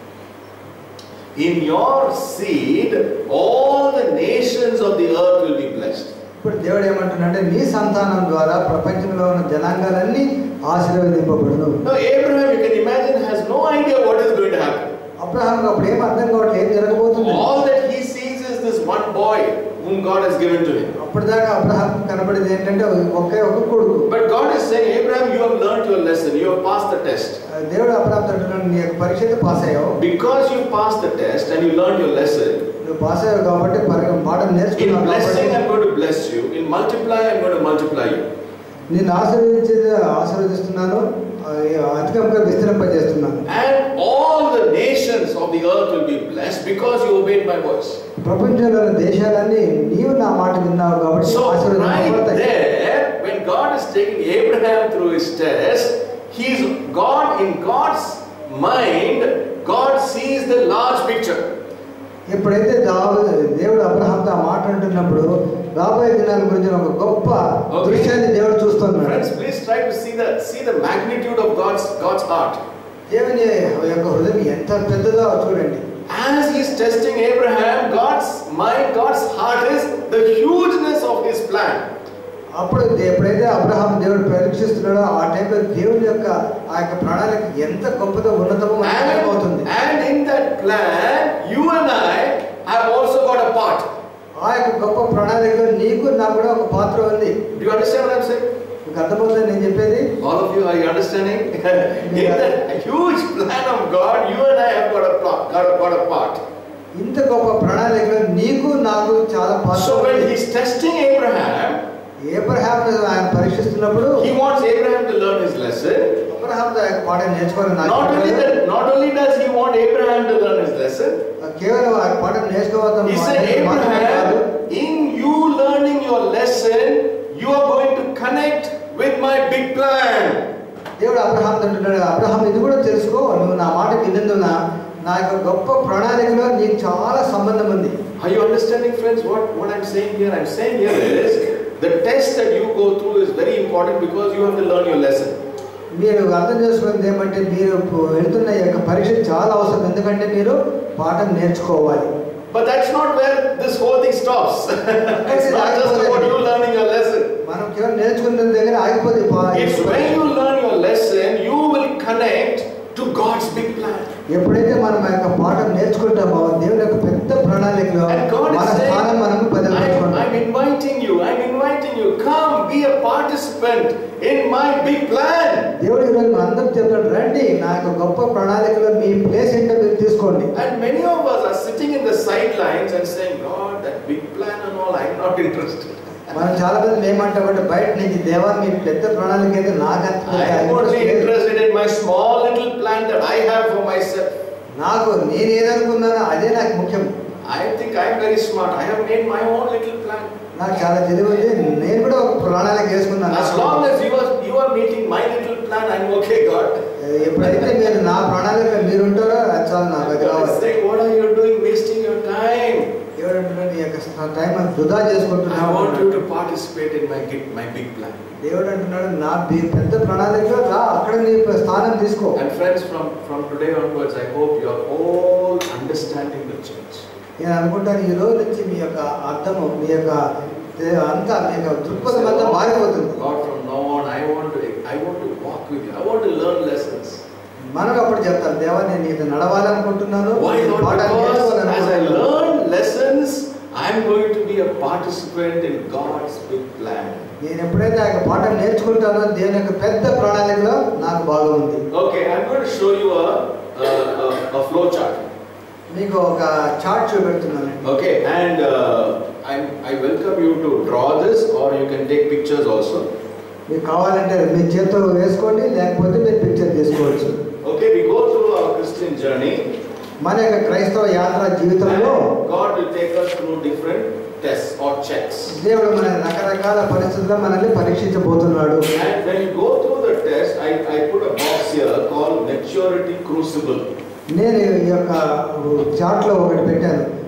In your seed, all the nations of the earth will be blessed. ఇప్పుడు దేవుడు ఏమంటున్నాడంటే నీ సంతానం ద్వారా ప్రపంచంలో ఉన్న జనాంగాలన్నీ ఆశీర్వదింపబడును Now, Abraham, you can imagine, has no idea what is going to happen. Abraham అప్పుడు ఏం అర్థం కావట్లేదు ఏం జరగబోతుంది All that he sees is this one boy whom God has given to him. అప్పటిదాకా అబ్రహాం కనబడేది ఏంటంటే ఒకే ఒక కొడుకు But God is saying, Abraham, you have learned your lesson, you have passed the test. దేవుడు అబ్రహాం అంటున్నాడు నీ యొక్క పరీక్ష అయితే పాస్ అయ్యావు Because you passed the test and you learned your lesson, నువ్వు పాస్ అయ్యావు కాబట్టి పరి- పాఠం in నేర్చుకున్నావు blessing కాబట్టి I'm going to bless you, in multiply I'm going to multiply you. నేను ఆశీర్వదించేది ఆశీర్వదిస్తున్నాను ఆ, అధికంగా విస్తరింపజేస్తున్నాను And all the nations of the earth will be blessed because you obeyed my voice. ప్రపంచంలోని దేశాలన్నీ నీవు నా మాట విన్నావు కాబట్టి So right ఆశీర్వదింపబడతాయి there, when God is taking Abraham through his test, he's God in God's mind, God sees the large picture. ఎప్పుడైతే దావు దేవుడు అబ్రహాంతో ఆ మాట అంటున్నప్పుడు రాబోయే దినాల గురించి ఒక గొప్ప Okay. దృశ్యాన్ని దేవుడు చూస్తున్నాడు Friends, please try to see the see the magnitude of God's God's heart. దేవుని యొక్క హృదయం ఎంత పెద్దదో చూడండి As he's testing Abraham, God's mind, God's heart is the hugeness of his plan. అప్పుడు ఎప్పుడైతే అబ్రహాం దేవుడు పరీక్షిస్తున్నాడో ఆ టైంలో దేవుని యొక్క ఆ యొక్క ప్రణాళిక ఎంత గొప్పదో ఉన్నతమో మనకు And, అర్థమవుతుంది and in that plan, you and I have also got a part. ఆ యొక్క గొప్ప ప్రణాళికలో నీకు నాకు కూడా ఒక పాత్ర ఉంది Do you understand what I'm saying? మీకు అర్థమవుతుంది నేను చెప్పేది All of you, are you understanding? in that huge plan of God, you and I have got a, pla- got a, got a part. ఇంత గొప్ప ప్రణాళికలో నీకు నాకు చాలా పాత్ర So when ఉంది. he's testing Abraham, ఏబ్రహాం ఆయన పరీక్షిస్తున్నప్పుడు he wants Abraham to learn his lesson. Abraham ఆ యొక్క పాఠం నేర్చుకోవాలని నాకు Not only తెలియదు. that, not only does he want Abraham to learn his lesson, కేవలం ఆ యొక్క పాఠం నేర్చుకోవద్దాం he said, మాత్రమే కాదు Abraham, in you learning your lesson, you are going to connect with my big plan. దేవుడు అబ్రహాం అంటున్నాడు అబ్రహాం ఇది కూడా తెలుసుకో నువ్వు నా మాట విన్నందున నా యొక్క గొప్ప ప్రణాళికలో నీకు చాలా సంబంధం ఉంది Are you understanding, friends, what, what I'm saying here? I'm saying here is the test that you go through is very important because you have to learn your lesson. మీరు అర్థం చేసుకున్నది ఏమంటే మీరు వెళ్తున్న ఈ యొక్క పరీక్ష చాలా అవసరం ఎందుకంటే మీరు పాఠం నేర్చుకోవాలి But that's not where this whole thing stops. it's not just about you learning your lesson. మనం కేవలం నేర్చుకున్న దగ్గర ఆగిపోతే పా- It's when you learn your lesson, you will connect to God's big plan. ఎప్పుడైతే మనం ఆ యొక్క పాఠం నేర్చుకుంటామో దేవుని యొక్క పెద్ద ప్రణాళికలో And God మన is saying, స్థానం మనం I'm, బదలుచుకుంటాం I'm inviting you, I'm inviting you, come be a participant in my big plan. దేవుడు ఈరోజు మన అందరికి చెప్తాడు రండి నా యొక్క గొప్ప ప్రణాళికలో మీ ప్లేస్ ఏంటో మీరు తీసుకోండి And many of us are sitting in the sidelines and saying, God, that big plan and all, I'm not interested. మనం చాలా మంది ఏమంటామంటే బయట నుంచి దేవా మీ పెద్ద ప్రణాళిక అయితే నాకు అంత పెద్ద I'm interest only లేదు. interested in my small little plan that I have for myself. నాకు నేను ఏదనుకున్నానో అదే నాకు ముఖ్యం I think I'm very smart. I have made my own little plan. నాకు చాలా తెలివి ఉంది నేను కూడా ఒక ప్రణాళిక వేసుకున్నాను As long as you are you are meeting my little plan, I'm okay, God. ఎప్పుడైతే మీరు నా ప్రణాళిక మీరు ఉంటారో అది చాలు నాకు అది God is కావాలి saying, what are you doing, wasting your time? దేవుడు అంటున్నాడు నీ యొక్క టైం వృధా I చేసుకుంటున్నావు want you to participate in my gi- my big plan. దేవుడు అంటున్నాడు నా బి- పెద్ద ప్రణాళికలో రా అక్కడ నీ స్థానం తీసుకో And friends, from from today onwards, I hope your whole understanding will change. నేను అనుకుంటాను ఈ రోజు నుంచి మీ యొక్క అర్థము మీ యొక్క దే- అంతా మీ యొక్క దృక్పథం అంతా మారిపోతుంది God, from now on, I want to I want to walk with you. I want to learn lessons. మనం అప్పుడు చెప్తాం దేవా నేను ఇది నడవాలనుకుంటున్నాను Why ఈ not? పాఠాలు Because as I నేర్చుకోవాలనుకుంటున్నాను. learn lessons, I'm going to be a participant in God's big plan. నేను ఎప్పుడైతే ఆ యొక్క పాఠం నేర్చుకుంటానో దేవుని యొక్క పెద్ద ప్రణాళికలో నాకు బాగా ఉంది Okay, I'm going to show you a, a, a, a flow chart. మీకు ఒక చార్ట్ చూపెడుతున్నాను Okay, and uh, I'm, I welcome you to draw this or you can take pictures also. మీకు కావాలంటే మీ చేతితో వేసుకోండి లేకపోతే మీరు పిక్చర్ తీసుకోవచ్చు Okay, we go through our Christian journey మన యొక్క క్రైస్తవ యాత్ర జీవితంలో and God will take us through different tests or checks. దేవుడు మన రకరకాల పరిస్థితుల్లో మనల్ని పరీక్షించబోతున్నాడు And when you go through the test, I, I put a box here called maturity crucible. నేను ఈ యొక్క చార్ట్లో ఒకటి పెట్టాను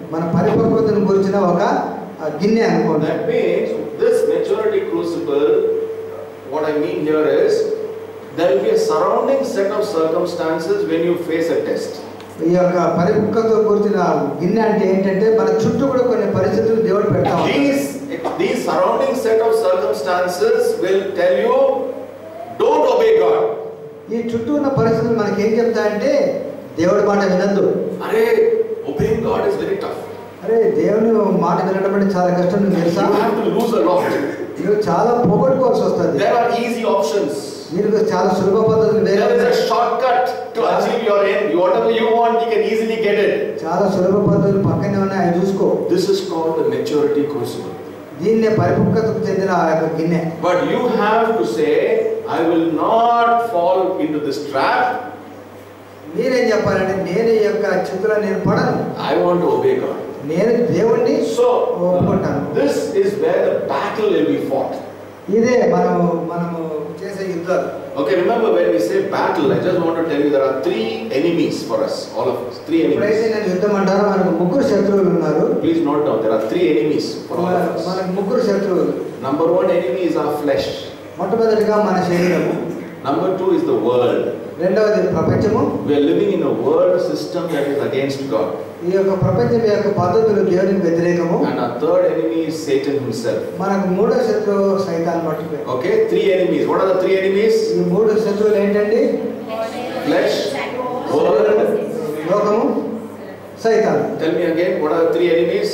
మన పరిపక్వతను గురించిన ఒక ఆ, గిన్నె అనుకోండి That means this maturity crucible, what I mean here is, there will be a surrounding set of circumstances when you face a test. ఈ యొక్క పరిపక్వత గురించిన గిన్నె అంటే ఏంటంటే మన చుట్టూ కూడా కొన్ని పరిస్థితులు దేవుడు పెడతా ఉంటాడు. These, these surrounding set of circumstances will tell you, don't obey God. ఈ చుట్టూ ఉన్న పరిస్థితులు మనకి ఏం చెప్తాయంటే దేవుడి మాట వినద్దు Arey, obeying God is very tough. అరే దేవుని మాట వినడం అంటే చాలా కష్టం నీకు తెలుసా You have to lose a lot. నువ్వు చాలా పోగొట్టుకోవాల్సి వస్తుంది There are easy options. మీరు చాలా సులభ పద్ధతులు వేరే There is a ఉన్నాయి. shortcut to achieve your end. Whatever you want, you can easily get it. చాలా సులభ పద్ధతులు పక్కనే ఉన్నాయి అవి చూసుకో This is called the maturity crucible. దీన్నే పరిపక్వతకు చెందిన ఆ యొక్క గిన్నె But you have to say, I will not fall into this trap. మీరేం చెప్పాలంటే నేను ఈ యొక్క చిత్తులో నేను పడను I want to obey God. నేను దేవుణ్ణి So, ఒప్పుకుంటాను this is where the battle will be fought. ఇదే మనము మనము చేసే యుద్ధాలు Okay, remember when we say battle, I just want to tell you there are three enemies for us, all of us. Three ఎప్పుడైతే enemies. నేను యుద్ధం అంటారో మనకు ముగ్గురు శత్రువులు ఉన్నారు Please note down, there are three enemies for all మన- of us. మనకు ముగ్గురు శత్రువులు Number one enemy is our flesh. మొట్టమొదటిగా మన శరీరము Number two is the world. రెండవది ప్రపంచము We are living in a world system that is against God. ఈ యొక్క ప్రపంచం యొక్క పద్ధతులు దేవునికి వ్యతిరేకము And our third enemy is Satan himself. మనకు మూడో శత్రువు సైతాన్ని మట్టుకే Okay, three enemies. What are the three enemies? ఈ మూడు శత్రువులు ఏంటండి Flesh, world. లోకము సైతాన్ Tell me again, what are the three enemies?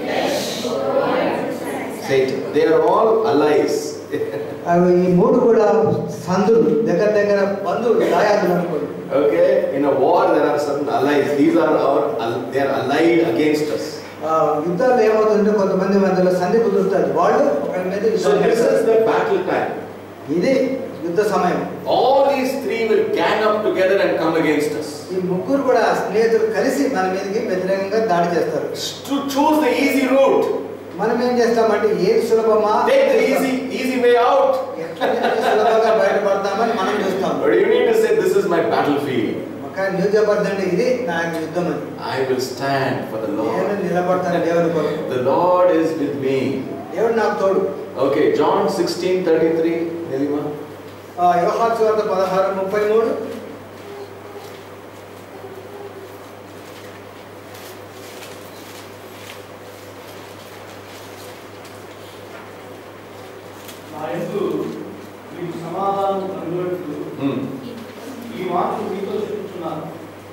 Satan. They are all allies. అవి ఈ మూడు కూడా సందులు దగ్గర దగ్గర బంధువులు దాయాదులు అనుకోండి okay, in a war there are certain allies. These are our, they are allied against us. ఆ, యుద్ధాల్లో ఏమవుతుందంటే కొంతమంది మధ్యలో సంధి కుదురుతుంది వాళ్ళు ఒకరి మీద So యుద్ధం this చేస్తారు. is the battle time. ఇది యుద్ధ సమయం All these three will gang up together and come against us. ఈ ముగ్గురు కూడా స్నేహితులు కలిసి మన మీదకి వ్యతిరేకంగా దాడి చేస్తారు To choose the easy route, మనం ఏం చేస్తామంటే ఏది సులభమా take the easy, easy way out. ఎట్లా నుంచి సులభంగా బయటపడతామని మనం చూస్తాం But you need to say, this is my battlefield. ఒక న్యూ చెప్పదండి ఇది నా యొక్క యుద్ధం అని I will stand for the నేను Lord. నిలబడతాను దేవుని కొరకు The Lord is with me. దేవుడు నాకు తోడు Okay, John 16 33. Nilima. ఆ, యోహాను సువార్త పదహారు ముప్పై మూడు నా యందు మీకు సమాధానం కలుగునట్లు Hmm. ఈ మాటలు మీతో చెప్తున్నాను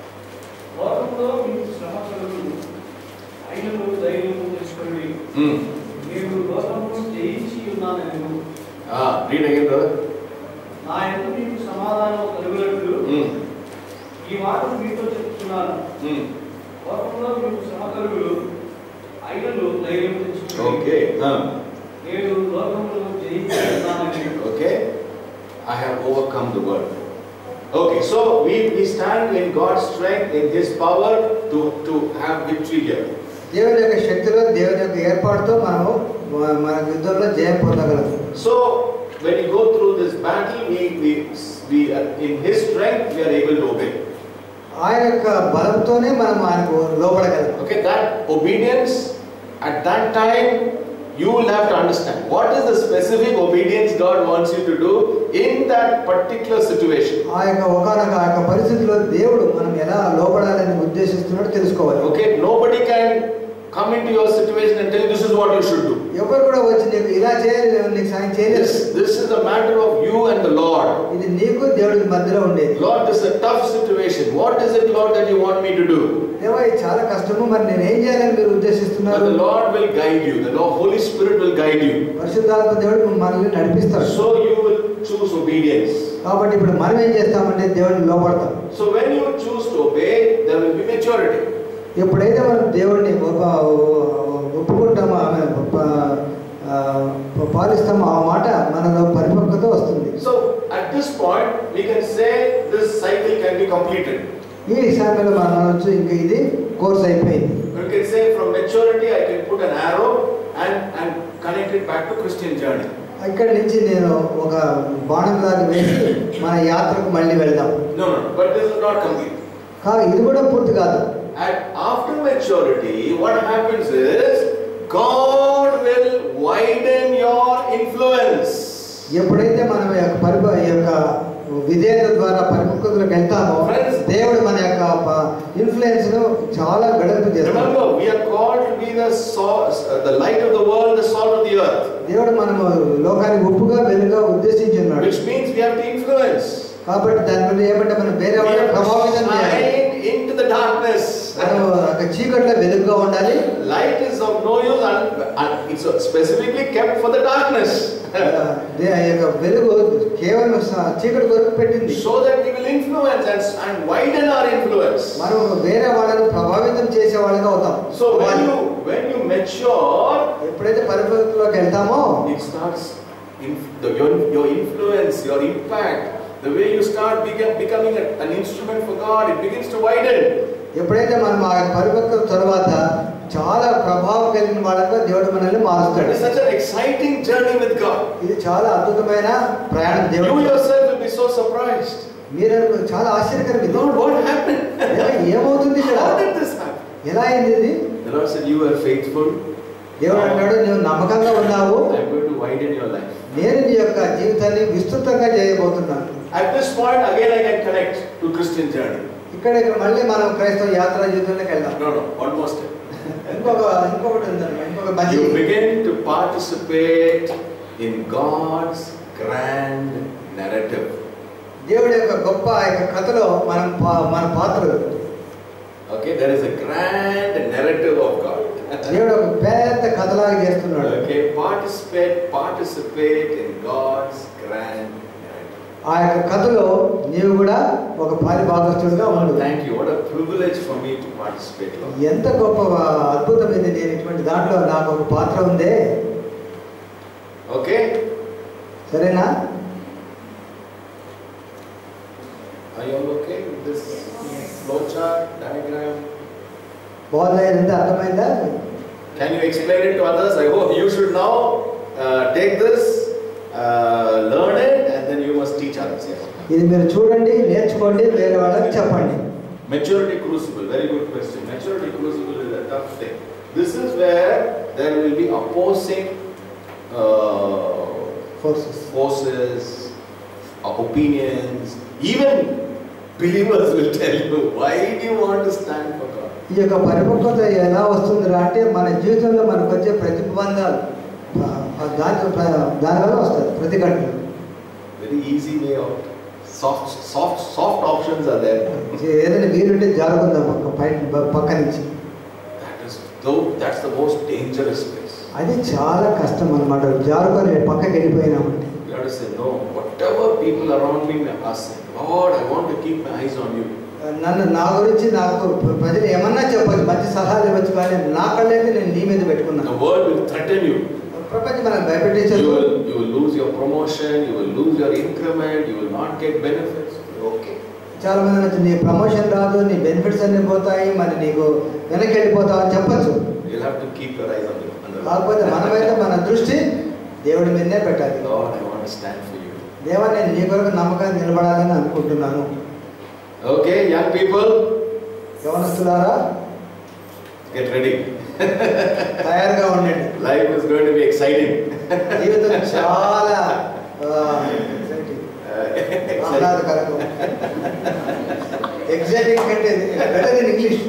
లోకంలో మీకు శ్రమ కలుగును అయినను ధైర్యము తెచ్చుకోండి Hmm. నేను లోకమును జయించి ఉన్నాను నేను Ah, read again, brother. నా యందు మీకు సమాధానం కలుగునట్లు Hmm. ఈ మాటలు మీతో చెప్తున్నాను Hmm. లోకంలో మీకు శ్రమ కలుగును అయినను ధైర్యం తెచ్చుకోండి Okay. Huh. నేను లోకమును జయించి ఉన్నాను నేను Okay. I have overcome the world. Okay, so we, we stand in God's strength, in His power to, to have victory here. దేవుని యొక్క శక్తిలో దేవుని యొక్క ఏర్పాటుతో మనము మ- మన యుద్ధంలో జయం పొందగలం So when we go through this battle, we, we, we are, in His strength, we are able to obey. ఆయన యొక్క బలంతోనే మనం ఆయనకు లోపడగలం Okay, that obedience at that time you will have to understand what is the specific obedience God wants you to do in that particular situation. ఆ యొక్క ఒకనొక ఆ యొక్క పరిస్థితిలో దేవుడు మనం ఎలా లోపడాలని ఉద్దేశిస్తున్నాడో తెలుసుకోవాలి Okay, nobody can come into your situation and tell you this is what you should do. ఎవరు కూడా వచ్చి నీకు ఇలా చేయాలి నేను నీకు సాయం చేయలేదు This, this is a matter of you and the Lord. ఇది నీకు దేవుడికి మధ్యలో ఉండేది Lord, this is a tough situation. What is it, Lord, that you want me to do? దేవా ఇది చాలా కష్టము మరి నేను ఏం చేయాలని మీరు But ఉద్దేశిస్తున్నారు the Lord will guide you. The Lord, Holy Spirit will guide you. పరిశుద్ధాత్మ దేవుడు మనల్ని నడిపిస్తాడు So you will choose obedience. కాబట్టి ఇప్పుడు మనం ఏం చేస్తామంటే దేవుడిని లోపడతాం So when you choose to obey, there will be maturity. ఎప్పుడైతే మనం దేవుడిని ఒప్ప- ఒప్పుకుంటామో ఆమె ప- ఆ, పాలిస్తామో ఆ మాట మనలో పరిపక్వత వస్తుంది So at this point, we can say this cycle can be completed. ఈ సమయంలో మనం అనొచ్చు ఇంకా ఇది కోర్స్ అయిపోయింది We can say from maturity, I can put an arrow and, and connect it back to Christian journey. ఇక్కడి నుంచి నేను ఒక బాణం లాగా వేసి మన యాత్రకు మళ్ళీ వెళ్దాం No, no, no. But this is not complete. కా ఇది కూడా పూర్తి కాదు And after maturity, what happens is God will widen your influence. ఎప్పుడైతే మనం ఈ యొక్క పరిప ఈ యొక్క విధేయత ద్వారా పరిపక్వతలోకి వెళ్తామో Friends. దేవుడు మన యొక్క ఇన్ఫ్లుయెన్స్ ను చాలా వెడల్పు చేస్తాడు Remember, we are called to be the salt, the light of the world, the salt of the earth, దేవుడు మనము లోకానికి ఉప్పుగా వెలుగా ఉద్దేశించున్నాడు which means we have to influence. కాబట్టి దాని వల్ల ఏమంటే మనం వేరే We వాళ్ళని have to ప్రభావితం చేయాలి shine into the darkness. మనం ఒక చీకట్లో వెలుగుగా ఉండాలి Light is of no use and, and it's specifically kept for the darkness. ఆ, దే- ఆ యొక్క వెలుగు కేవలం స- చీకటి కొరకు పెట్టింది so that we will influence and, and widen our influence. మనం వేరే వాళ్ళని ప్రభావితం చేసే వాళ్ళగా అవుతాం So when you when you mature, ఎప్పుడైతే పరిపక్వతలోకి వెళ్తామో it starts in the, your, your influence, your impact, the way you start become, becoming a- an instrument for God, it begins to widen. ఎప్పుడైతే మనం ఆ పరిపక్వత తర్వాత చాలా ప్రభావం కలిగిన వాళ్ళగా దేవుడు మనల్ని That మారుస్తాడు is such an exciting journey with God. ఇది చాలా అద్భుతమైన ప్రయాణం You దేవుడు yourself will be so surprised. మీరు అనుకో- చాలా ఆశ్చర్యకరం ఇది Lord, what happened? ఏమో- ఏమవుతుంది ఇక్కడ How did this happen? ఎలా అయింది ఇది The Lord said, You were faithful. దేవుడు అంటాడు నువ్వు నమ్మకంగా ఉన్నావు I'm going to widen your life. నేను నీ యొక్క జీవితాన్ని విస్తృతంగా చేయబోతున్నాను At this point, again I can connect to Christian journey. ఇక్కడ ఇక్కడ మళ్ళీ మనం క్రైస్తవ యాత్రా జీవితంలోకి వెళ్దాం No, no, one more step. ఇంకొక ఇంకొకటి ఉందన్నమాట ఇంకొక మంచి You begin to participate in God's grand narrative. దేవుడి యొక్క గొప్ప ఆ యొక్క కథలో మనం పా- మన పాత్ర Okay, there is a grand narrative of God. దేవుడు ఒక పెద్ద కథలాగా చేస్తున్నాడు Okay, participate, participate in God's grand narrative. ఆ యొక్క కథలో నీవు కూడా ఒక పాలి భాగస్తుడిగా ఉండు Thank you. What a privilege for me to participate. Lord. ఎంత గొప్ప అద్భుతం ఇది నేను ఇటువంటి దాంట్లో నాకు ఒక పాత్ర ఉందే Okay, సరేనా are you all okay with this flowchart diagram? బాగుందా ఇదంతా అర్థమైందా Can you explain it to others? I hope you should now uh, take this, uh, learn it, and then you must teach others. Yes. ఇది మీరు చూడండి నేర్చుకోండి వేరే వాళ్ళకి చెప్పండి Maturity crucible, very good question. Maturity crucible is a tough thing. This is where there will be opposing uh, forces forces, uh, opinions. Even believers will tell you, why do you want to stand for God? ఈ యొక్క పరిపక్వత ఎలా వస్తుందిరా అంటే మన జీవితంలో మనకు వచ్చే ప్రతిబంధాలు ఆ, ఆ దాని దానివల్ల వస్తుంది ప్రతిఘటనలు Very easy way out. Soft, soft, soft options are there. ఏదైనా వీలుంటే జారుకుందాం పక్క పైన పక్క నుంచి That is, though, that's the most dangerous place. అది చాలా కష్టం అన్నమాట జారుకొని పక్కకి వెళ్ళిపోయినామంటే You have to say, no, whatever people around me may ask, Lord, I want to keep my eyes on you. నన్ను నా గురించి నాకు ప్రజలు ఏమన్నా చెప్పచ్చు మంచి సలహాలు ఇవ్వచ్చు కానీ నా కళ్ళైతే నేను నీ మీద The పెట్టుకున్నాను world will threaten you. ప్రపంచం మనకు You భయపెట్టించదు will, you will lose your promotion, you will lose your increment, you will not get benefits. Okay. చాలా మంది అనొచ్చు, నీ ప్రమోషన్ రాదు నీ బెనిఫిట్స్ అన్ని పోతాయి మరి నీకు వెనక్కి వెళ్ళిపోతావు అని చెప్పచ్చు You'll have to keep your eyes on the, on the కాకపోతే మనమైతే మన దృష్టి దేవుడి మీదనే పెట్టాలి Lord, I want to stand for you. దేవా నేను నీ కొరకు నమ్మకాన్ని నిలబడాలని అనుకుంటున్నాను Okay, young people, యవనస్తులారా get ready. తయారుగా ఉండండి Life is going to be exciting. జీవితం చాలా ఆ, exciting. Uh, exciting. ఆహ్లాదకరంగా ఎగ్జైటింగ్ కంటే better in English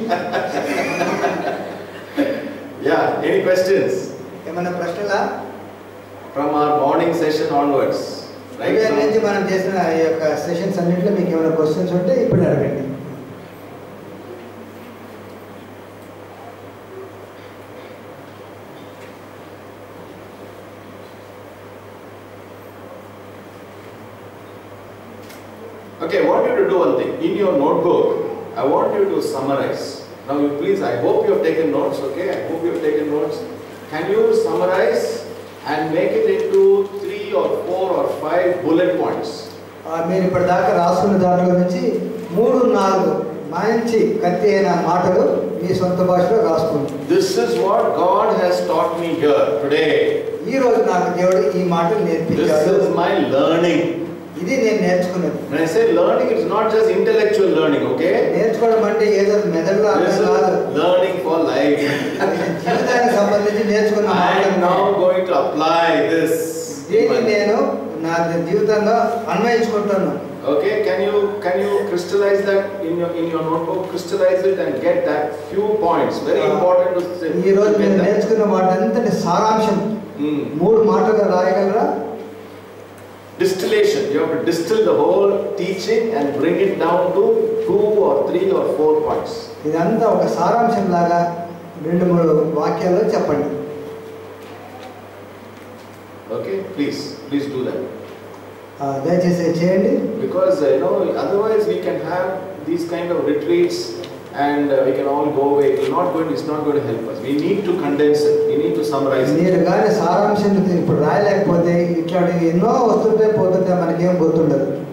Yeah, any questions ఏమైనా ప్రశ్నలా from our morning session onwards? Right ఉదయం నుంచి now, మనం చేసిన ఈ యొక్క సెషన్స్ అన్నింటిలో మీకు ఏమైనా క్వశ్చన్స్ ఉంటే ఇప్పుడు అడగండి Okay, I want you to do one thing. In your notebook, I want you to summarize. Now, you please, I hope you have taken notes, okay? I hope you have taken notes. Can you summarize and make it into three or four or five bullet points? ఆ, మీరు ఇప్పటిదాకా రాసుకున్న దాంట్లో నుంచి మూడు నాలుగు మంచి కత్తి అయిన మాటలు మీ సొంత భాషలో రాసుకోండి This is what God has taught me here today. ఈ రోజు నాకు దేవుడు ఈ మాటలు This నేర్పించాడు is my learning. ఇది నేను నేర్చుకున్నది When I say learning, it's not just intellectual learning, okay? నేర్చుకోవడం అంటే ఏదో మెదడులో This అర్థం కాదు is learning for life. జీవితానికి సంబంధించి నేర్చుకున్న I am now going to apply this. in దీన్ని my- నేను నా జీవితంలో అన్వయించుకుంటున్నాను Okay, can you can you crystallize that in your in your notebook? Crystallize it and get that few points. Very Ah. important to, say, ఈ రోజు to నేను get that. నేర్చుకున్న వాటంతటి సారాంశం Hmm. మూడు మాటలుగా రాయగలరా Distillation. You have to distill the whole teaching and bring it down to two or three or four points. ఇదంతా ఒక సారాంశం లాగా రెండు మూడు వాక్యాల్లో చెప్పండి Okay, please, please do that. ఆ, దయచేసి చేయండి Because uh, you know, otherwise we can have these kind of retreats and uh, we can all go away. It's not going. It's not going to help us. We need to condense it. We need to summarize it. మీరు కానీ సారాంశం ఇప్పుడు రాయలేకపోతే ఇట్లాంటి ఎన్నో వస్తుంటే పోతుంటే మనకేం గుర్తుండదు